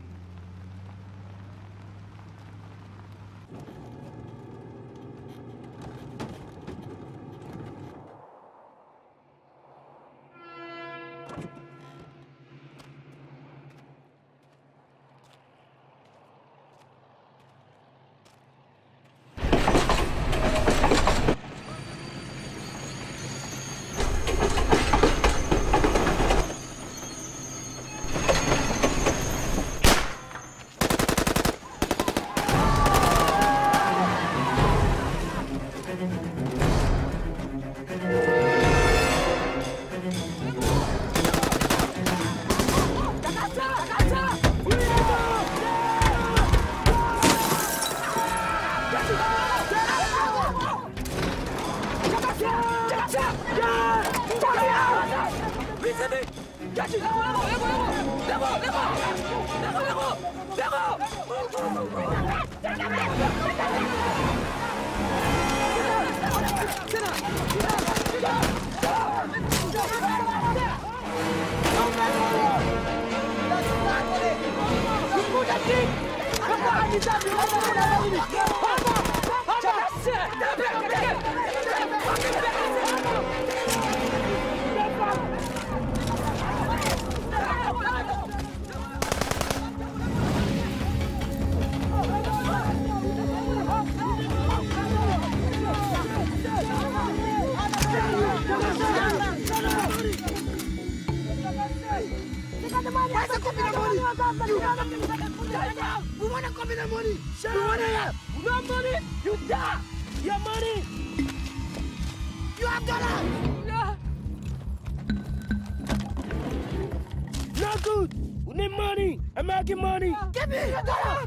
Speaker 18: Not good. We need money. I'm making money. Give me your dollar.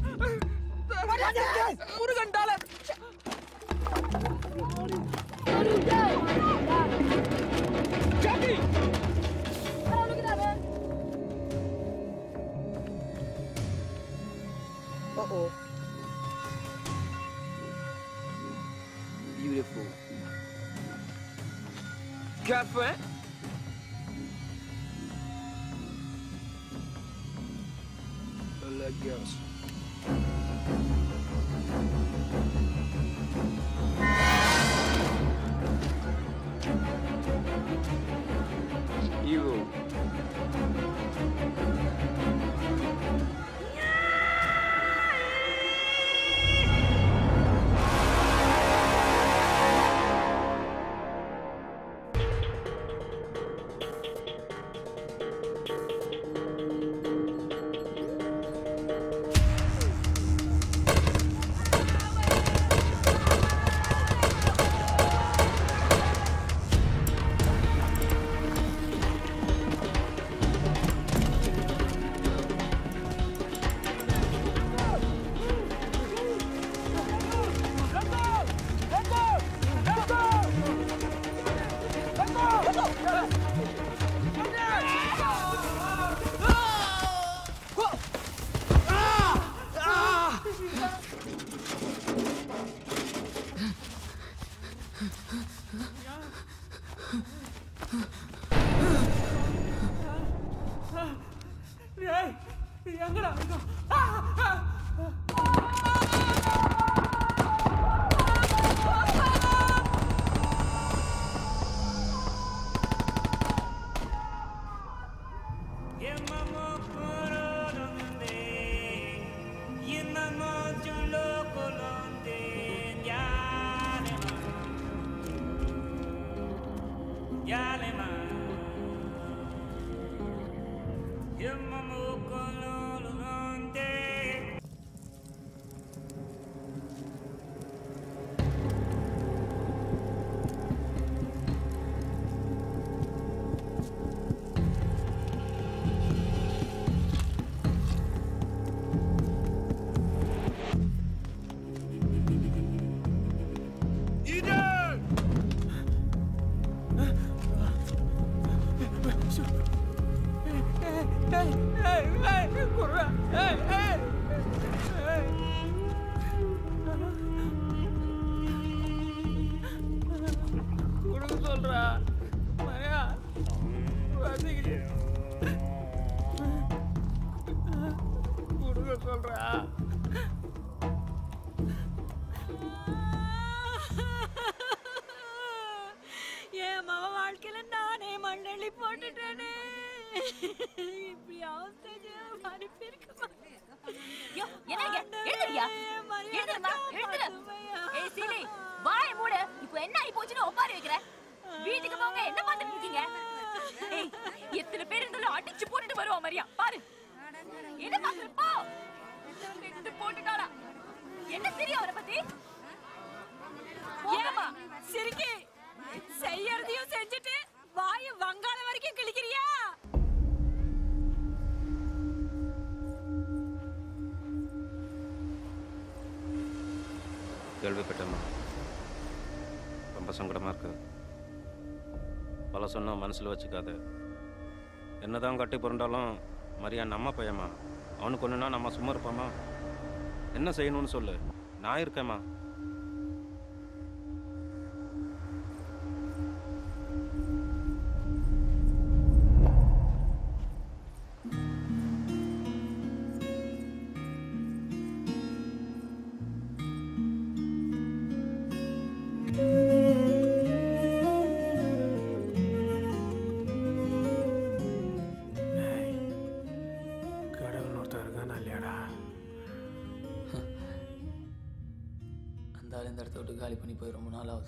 Speaker 18: What is this? Murugan dollar. Jackie! Uh-oh. Beautiful. Girlfriend? I like girls. Hero.
Speaker 5: எங்கடா இருக்கும் கொடுக்க சொல்றா மரியா வசிக்கு கொடுக்க சொல்றா
Speaker 10: என் மவ வாழ்க்கையில நானே மண்ணெள்ளி போட்டுட்டேனே இப்படி அவஸ்தை அனுப்பியிருக்க
Speaker 2: யோ, என்னங்க எழுதுறியா எழுதுமா எழுதுற ஏய் சீலி வாய மூடு இப்போ என்ன ஆகி போச்சுன்னு ஒப்பாரி வைக்கிற வீட்டுக்கு போங்க என்ன பார்த்துட்டு இருக்கீங்க ஏய் எத்தனை பேர் இருந்தாலும் அடிச்சு போட்டுட்டு வருவா மரியா பாரு என்ன பார்த்துட்டு போ பெத்து போட்டுட்டாளா என்ன தெரியும் அவரை பத்தி
Speaker 10: ஏமா சிரிக்கி செய்யறதையும் செஞ்சுட்டு வாய வங்காள வரைக்கும் கிழிக்கிறியா
Speaker 8: கேள்விப்பட்டேம்மா ரொம்ப சங்கடமாக இருக்கு பல சொன்னால் மனசில் வச்சுக்காத என்னதான் கட்டி புரண்டாலும் மரியா நம்ம பையம்மா அவனுக்கு ஒன்றுனா நம்ம சும்மா இருப்போமா என்ன செய்யணும்னு சொல்லு நான் இருக்கேம்மா
Speaker 17: கடவுள் ஒருத்தர் இருக்கானா இல்லையாடா
Speaker 1: அந்த ஆள் இந்த இடத்த விட்டு காலி பண்ணி போய் ரொம்ப நாள் ஆகுது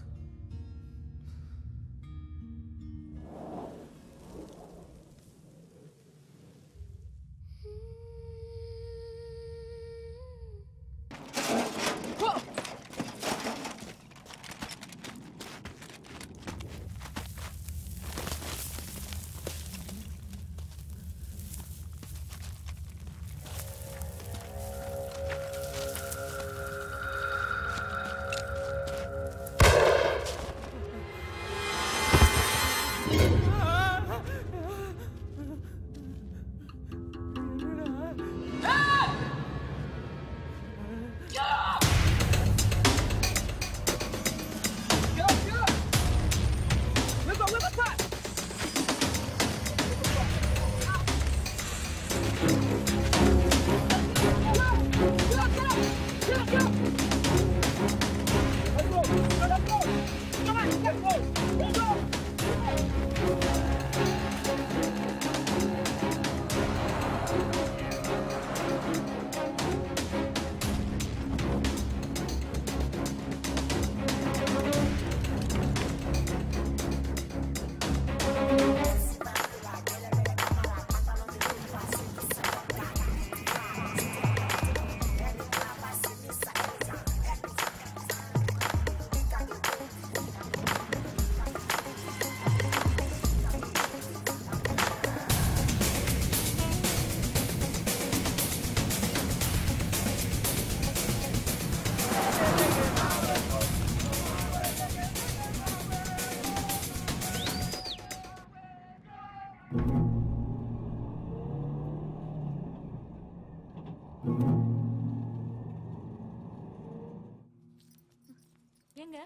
Speaker 2: ஏங்க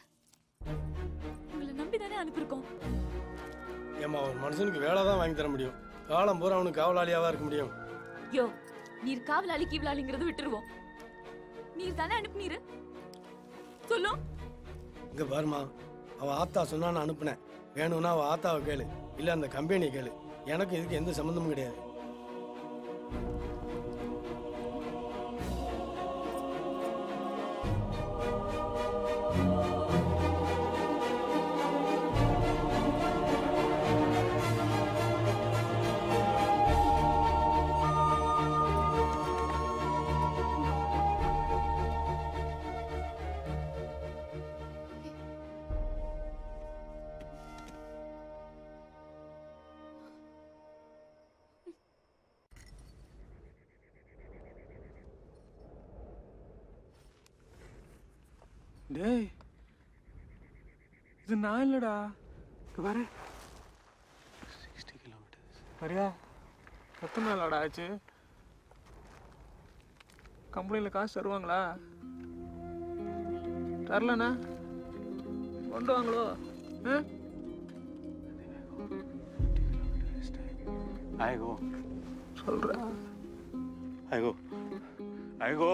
Speaker 2: உங்களை நம்பி தானே அனுப்பியிருக்கோம்
Speaker 17: ஏம்மா ஒரு மனுஷனுக்கு வேலை தான் வாங்கி தர முடியும் காலம் பூரா அவனுக்கு காவலாளியாவா இருக்க முடியும்
Speaker 2: யோ நீர் காவலாளி கீவலாளிங்கிறத விட்டுருவோம் நீர் தானே அனுப்புனீரு சொல்லும்
Speaker 17: இங்க பாருமா அவ ஆத்தா சொன்னா நான் அனுப்புனேன் வேணும்னா அவ ஆத்தாவை கேளு இல்ல அந்த கம்பெனியை கேளு எனக்கு இதுக்கு எந்த சம்மந்தமும் கிடையாது
Speaker 19: டேய் இது நான் இல்லடா இங்க பாரு சிக்ஸ்டி கிலோமீட்டர்ஸ் வரியா எத்தனை நாளாடா ஆச்சு கம்பெனியில் காசு தருவாங்களா தரலண்ணா கொண்டு வாங்களோ ஆ
Speaker 3: I go.
Speaker 19: சொல்றா
Speaker 3: I go. I go.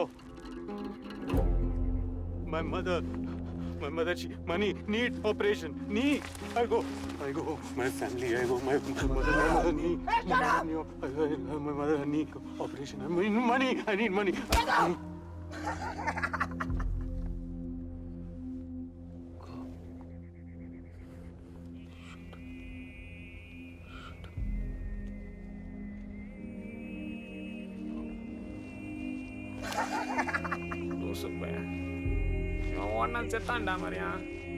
Speaker 3: My mother. My mother, she, money, need operation, need. I go. I go. My family, I go. My, my mother, my mother need. My mother, need, I, I, my mother need operation. I mean, money. I need money.
Speaker 19: லூசு பையன் இவன் ஒன்னா செத்தான்டா மாதிரியா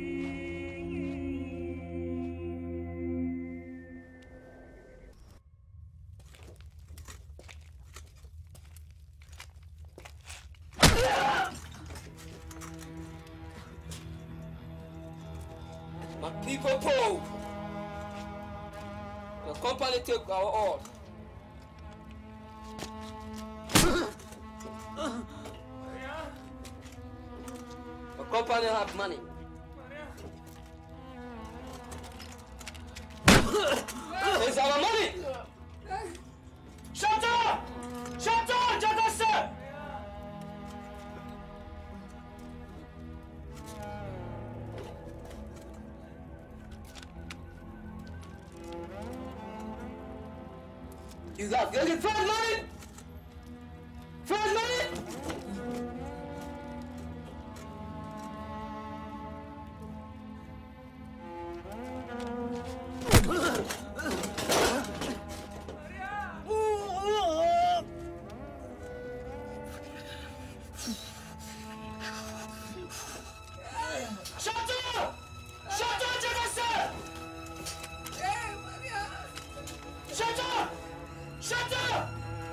Speaker 20: My people pull. The company take our all. The company have money. It's our money. Shut up! Shut up, Jagasa! You got you get first money? First money? Shut up! Shut up, Jagasa! Shut up! Shut up!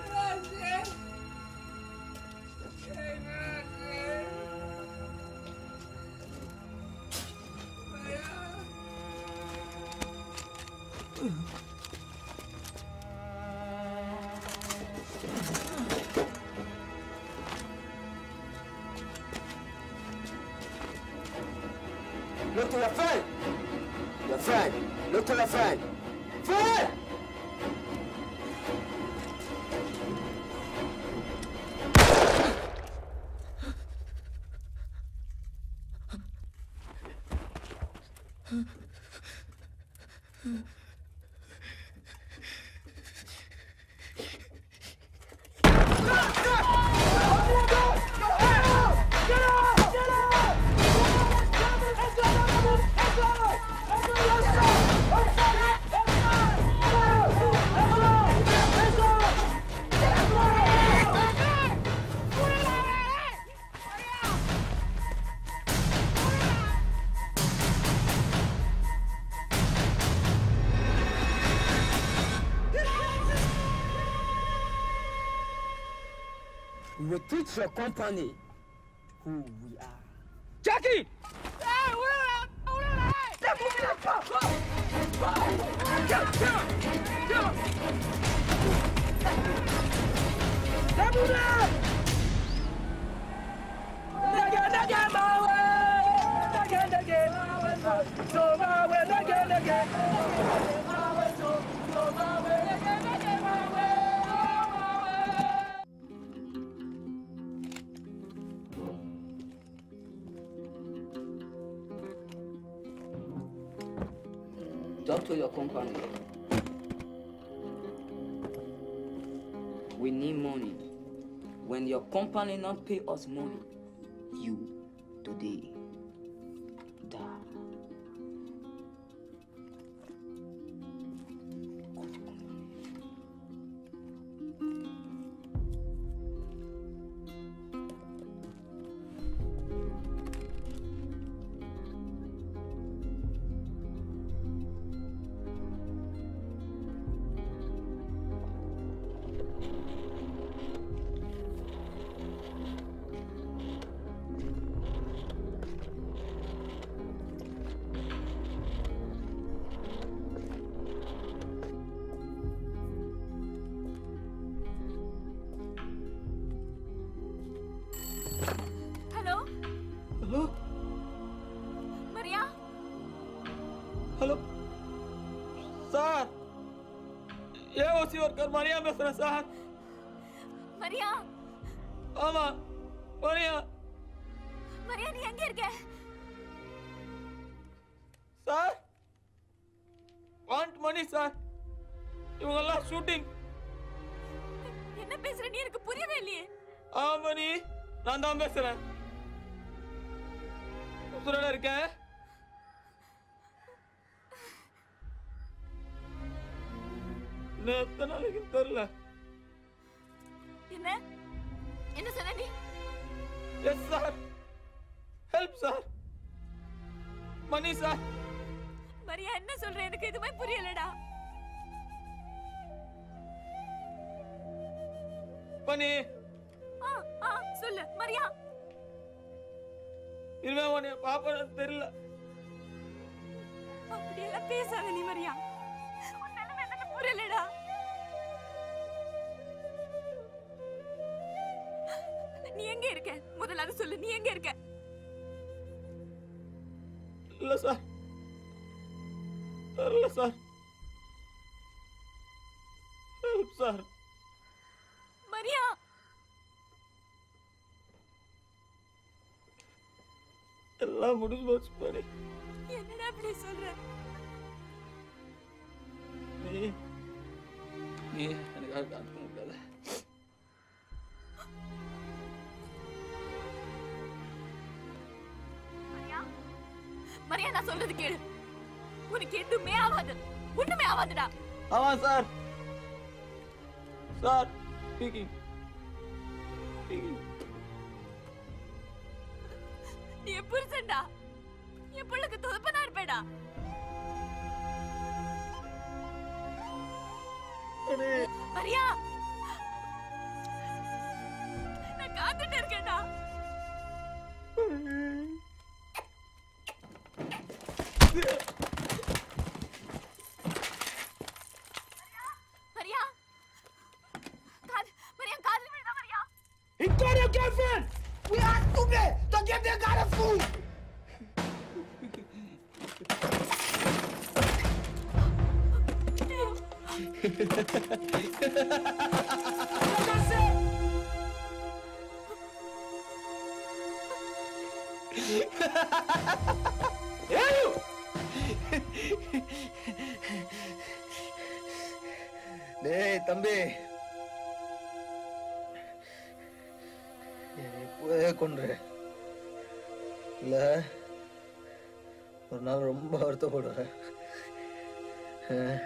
Speaker 20: Look to your friend. Your friend. Look to your friend. Friend! We will teach your company who we are.
Speaker 19: Jackie!
Speaker 21: Talk to your company. We need money. When your company not pay us money, you today die.
Speaker 2: Hello
Speaker 1: hello
Speaker 2: Maria
Speaker 1: hello sir AOC worker Maria பேசுறேன் sir
Speaker 2: Maria
Speaker 1: ஆமா Maria
Speaker 2: Maria நீ எங்க இருக்க
Speaker 1: sir want money sir இவங்கெல்லாம் shooting
Speaker 2: என்ன பேசுற நீ எனக்கு புரியவே இல்லையே
Speaker 1: ஆ மணி நான் தான் பேசுறேன் உசுரோட இருக்கேன் இன்னும் எத்தனை நாளைக்கு தெரியல
Speaker 2: என்ன என்ன சொன்ன நீ
Speaker 1: yes sir help sir money sir
Speaker 2: Maria என்ன சொல்ற எனக்கு எதுவுமே புரியலடா
Speaker 1: மணி
Speaker 2: ஆ ஆ சொல்லு மரியா
Speaker 1: இனிமே உன்னை பாப்பேன்னு தெரியல
Speaker 2: அப்படியெல்லாம் பேசாத நீ மரியா உன் நிலைமை எனக்கு புரியலடா நீ எங்க இருக்க முதல்ல அதை சொல்லு நீ எங்க இருக்க
Speaker 1: இல்ல சார் தெரியல சார் ஹெல்ப் சார்
Speaker 2: மரியா
Speaker 1: எல்லாம் முடிஞ்சு போச்சு மணி
Speaker 2: என்னடா அப்படி சொல்ற
Speaker 1: நீ நீ எனக்காக காத்துக்க முடியாத
Speaker 2: மரியா மரியா நான் சொல்றது கேளு உனக்கு எதுவுமே ஆகாது ஒண்ணுமே ஆகாதுடா
Speaker 1: ஆமா சார் சார் ஸ்பீக்கிங் ஸ்பீக்கிங்
Speaker 2: நீ என் புருஷன்டா என் பிள்ளைக்கு துதப்பனா இருப்பேடா மரியா நான் காத்துட்டு இருக்கேன்டா மரியா காது மரியா காது விழுதா Maria
Speaker 18: He got your girlfriend! We are stupid! Don't give their guy a fool!
Speaker 1: ஏய்
Speaker 22: டேய் தம்பி என்னை இப்பவே கொன்று இல்ல ஒரு நாள் ரொம்ப வருத்தப்படுவேன் அஹ்.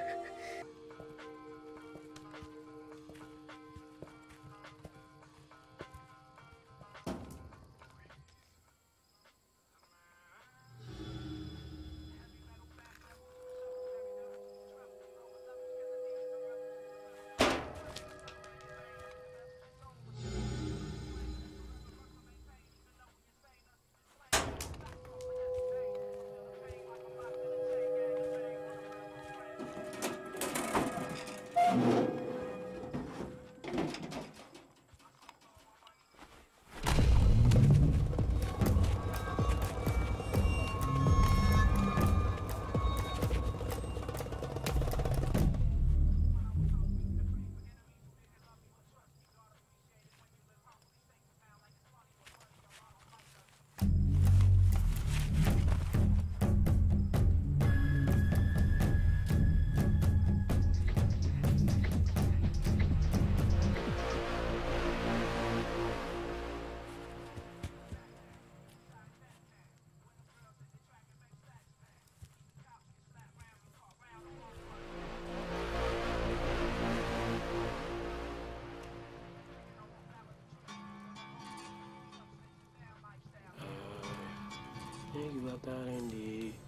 Speaker 18: இன்னைக்கு பார்த்தாரேண்டி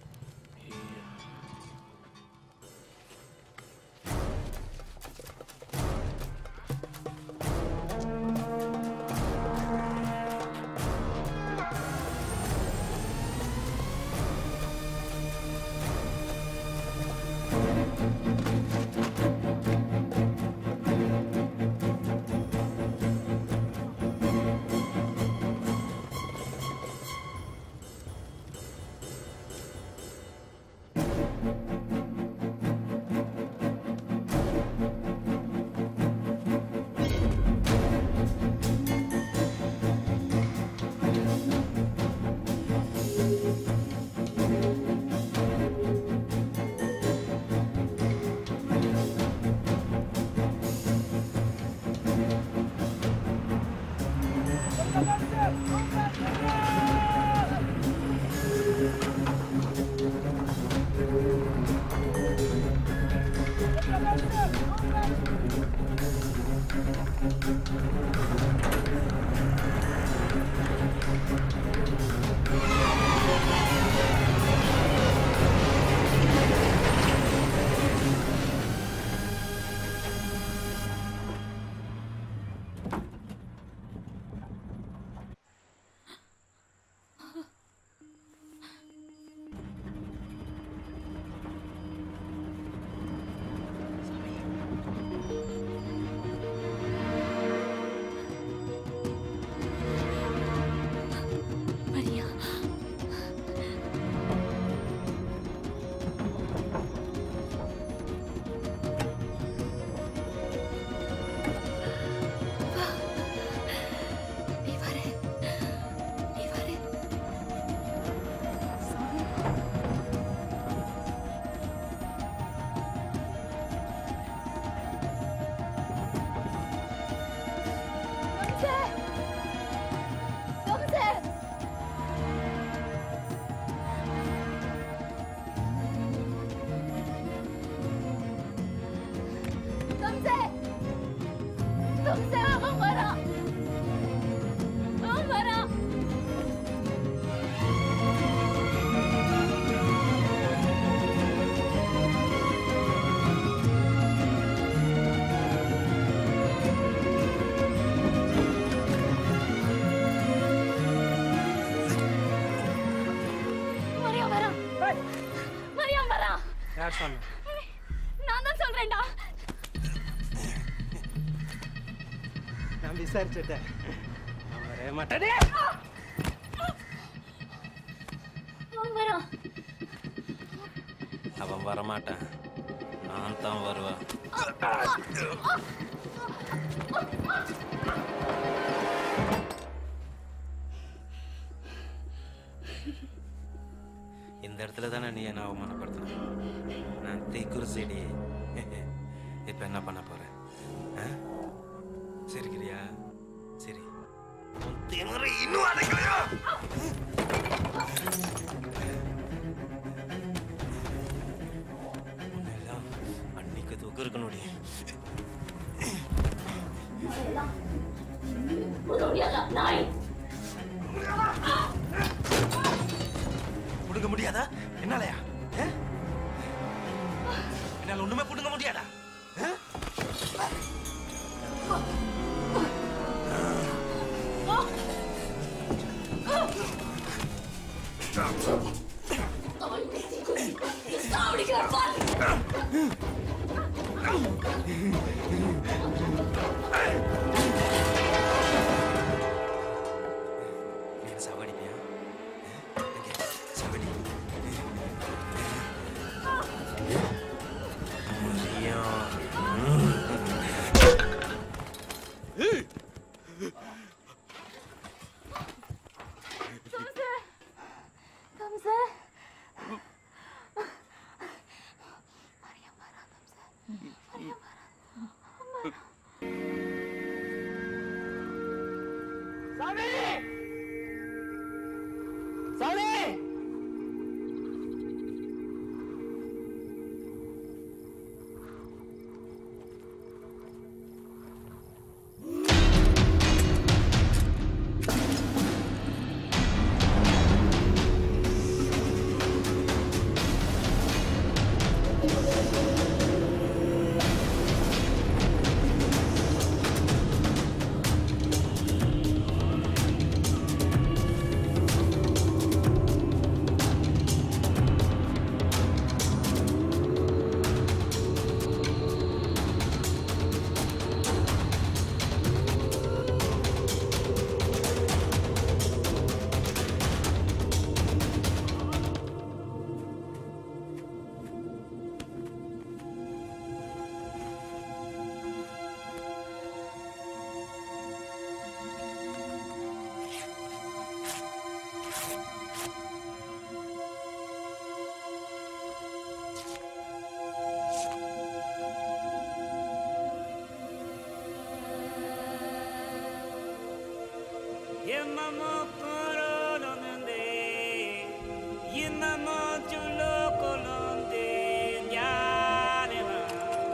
Speaker 2: மரியா வா. நீ வர நீ வர
Speaker 6: Gamze! Gamze! Gamze! Gamze abang bara! Abang bara! Maria வரா மரியா வரா
Speaker 18: யார் சொன்ன
Speaker 6: நான் தான் சொல்றேன்டா
Speaker 18: நான் விசாரிச்சுட்டேன் நான் வரவே மாட்டேனே
Speaker 6: அவன் வரா
Speaker 8: அவன் வரமாட்டான் நான் தான் வருவேன் இந்த இடத்துல தானே நீ என்ன அவமானப்படுத்தின நான் தீக்குரு செடி இப்போ என்ன பண்ண போறேன் ஆ? சிரிக்கிறியா சரி உன் திமிரை இன்னும் அடக்கலையா உன்னெல்லாம் அன்னைக்கு துக்கு இருக்கணும்
Speaker 6: நாய்
Speaker 8: புடுங்க முடியாதா என்னாலயா ஆ? என்னால ஒண்ணுமே புடுங்க முடியாதா ஆ? நீ என்ன சாவடிப்பியா ஆ? எங்க? சாவடி
Speaker 6: Gamze! Gamze! Maria marah, Gamze. Maria marah.
Speaker 18: 今も心のんで今もちょろ転んでにゃれば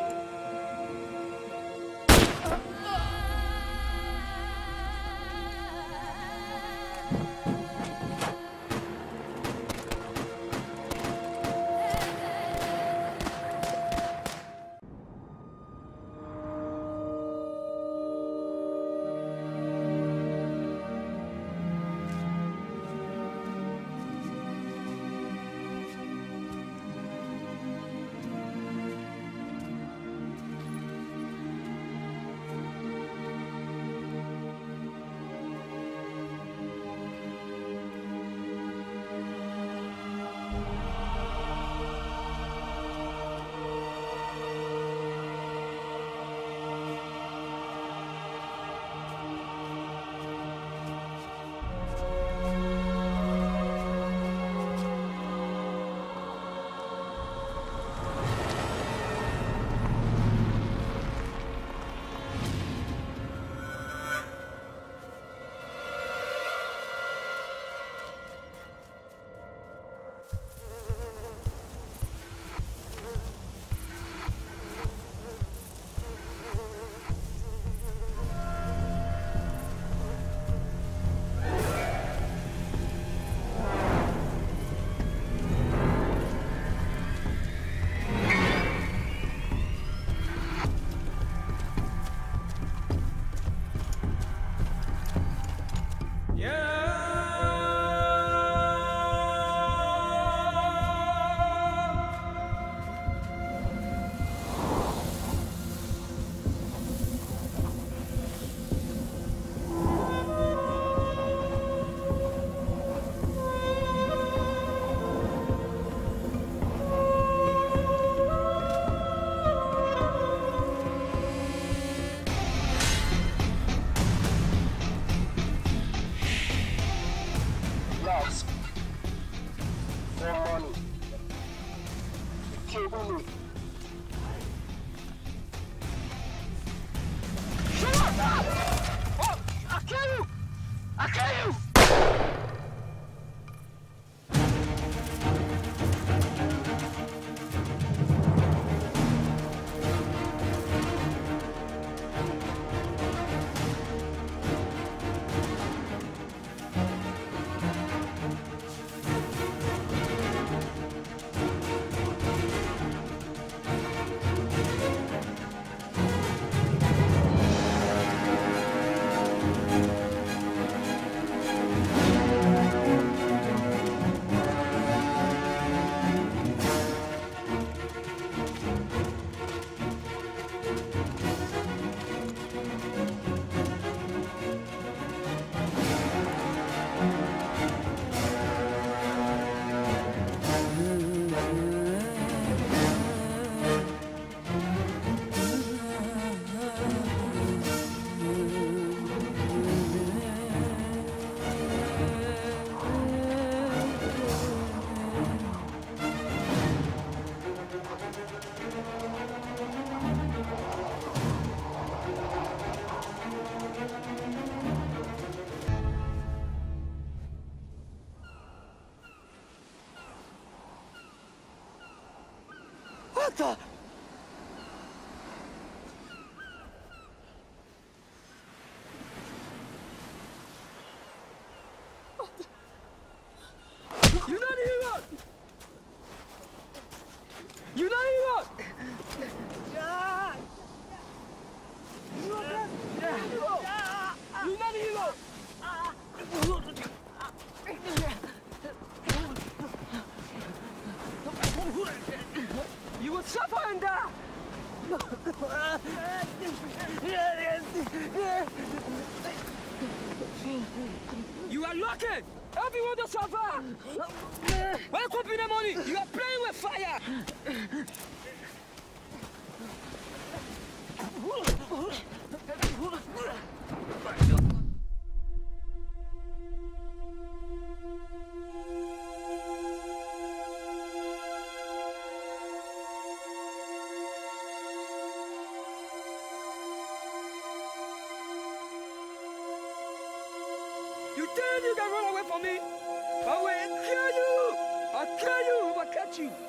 Speaker 20: Last. For money. Kill me. Shut up! Oh, I'll kill you! I'll kill you! What the?
Speaker 18: You not even You not even You not You will suffer and die! You are lucky! Everyone to suffer! Welcome in the morning! You are playing with fire!
Speaker 20: You think you can run away from me? I will kill you! I'll kill you if I catch you!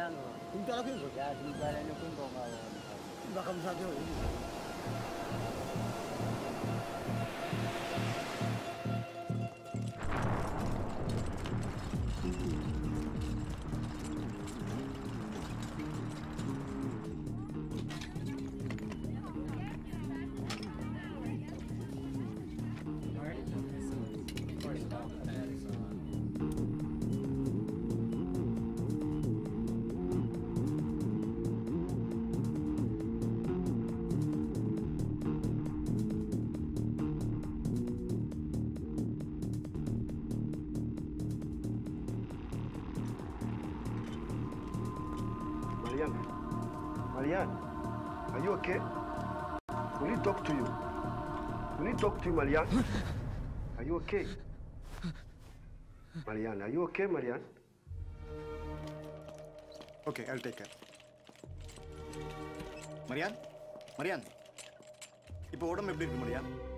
Speaker 12: ano, kung talaga yung kaya, hindi ba rin yung kung ako. Baka masabi ko, hindi.
Speaker 13: Marianne. Marianne, are you okay? We need to talk to you. We need to talk to you, Marianne. Are you okay? Marianne, are you okay, Marianne?
Speaker 9: Okay, I'll take care. Maryan Maryan இப்போ உடம்பு எப்படி இருக்கு மரியான்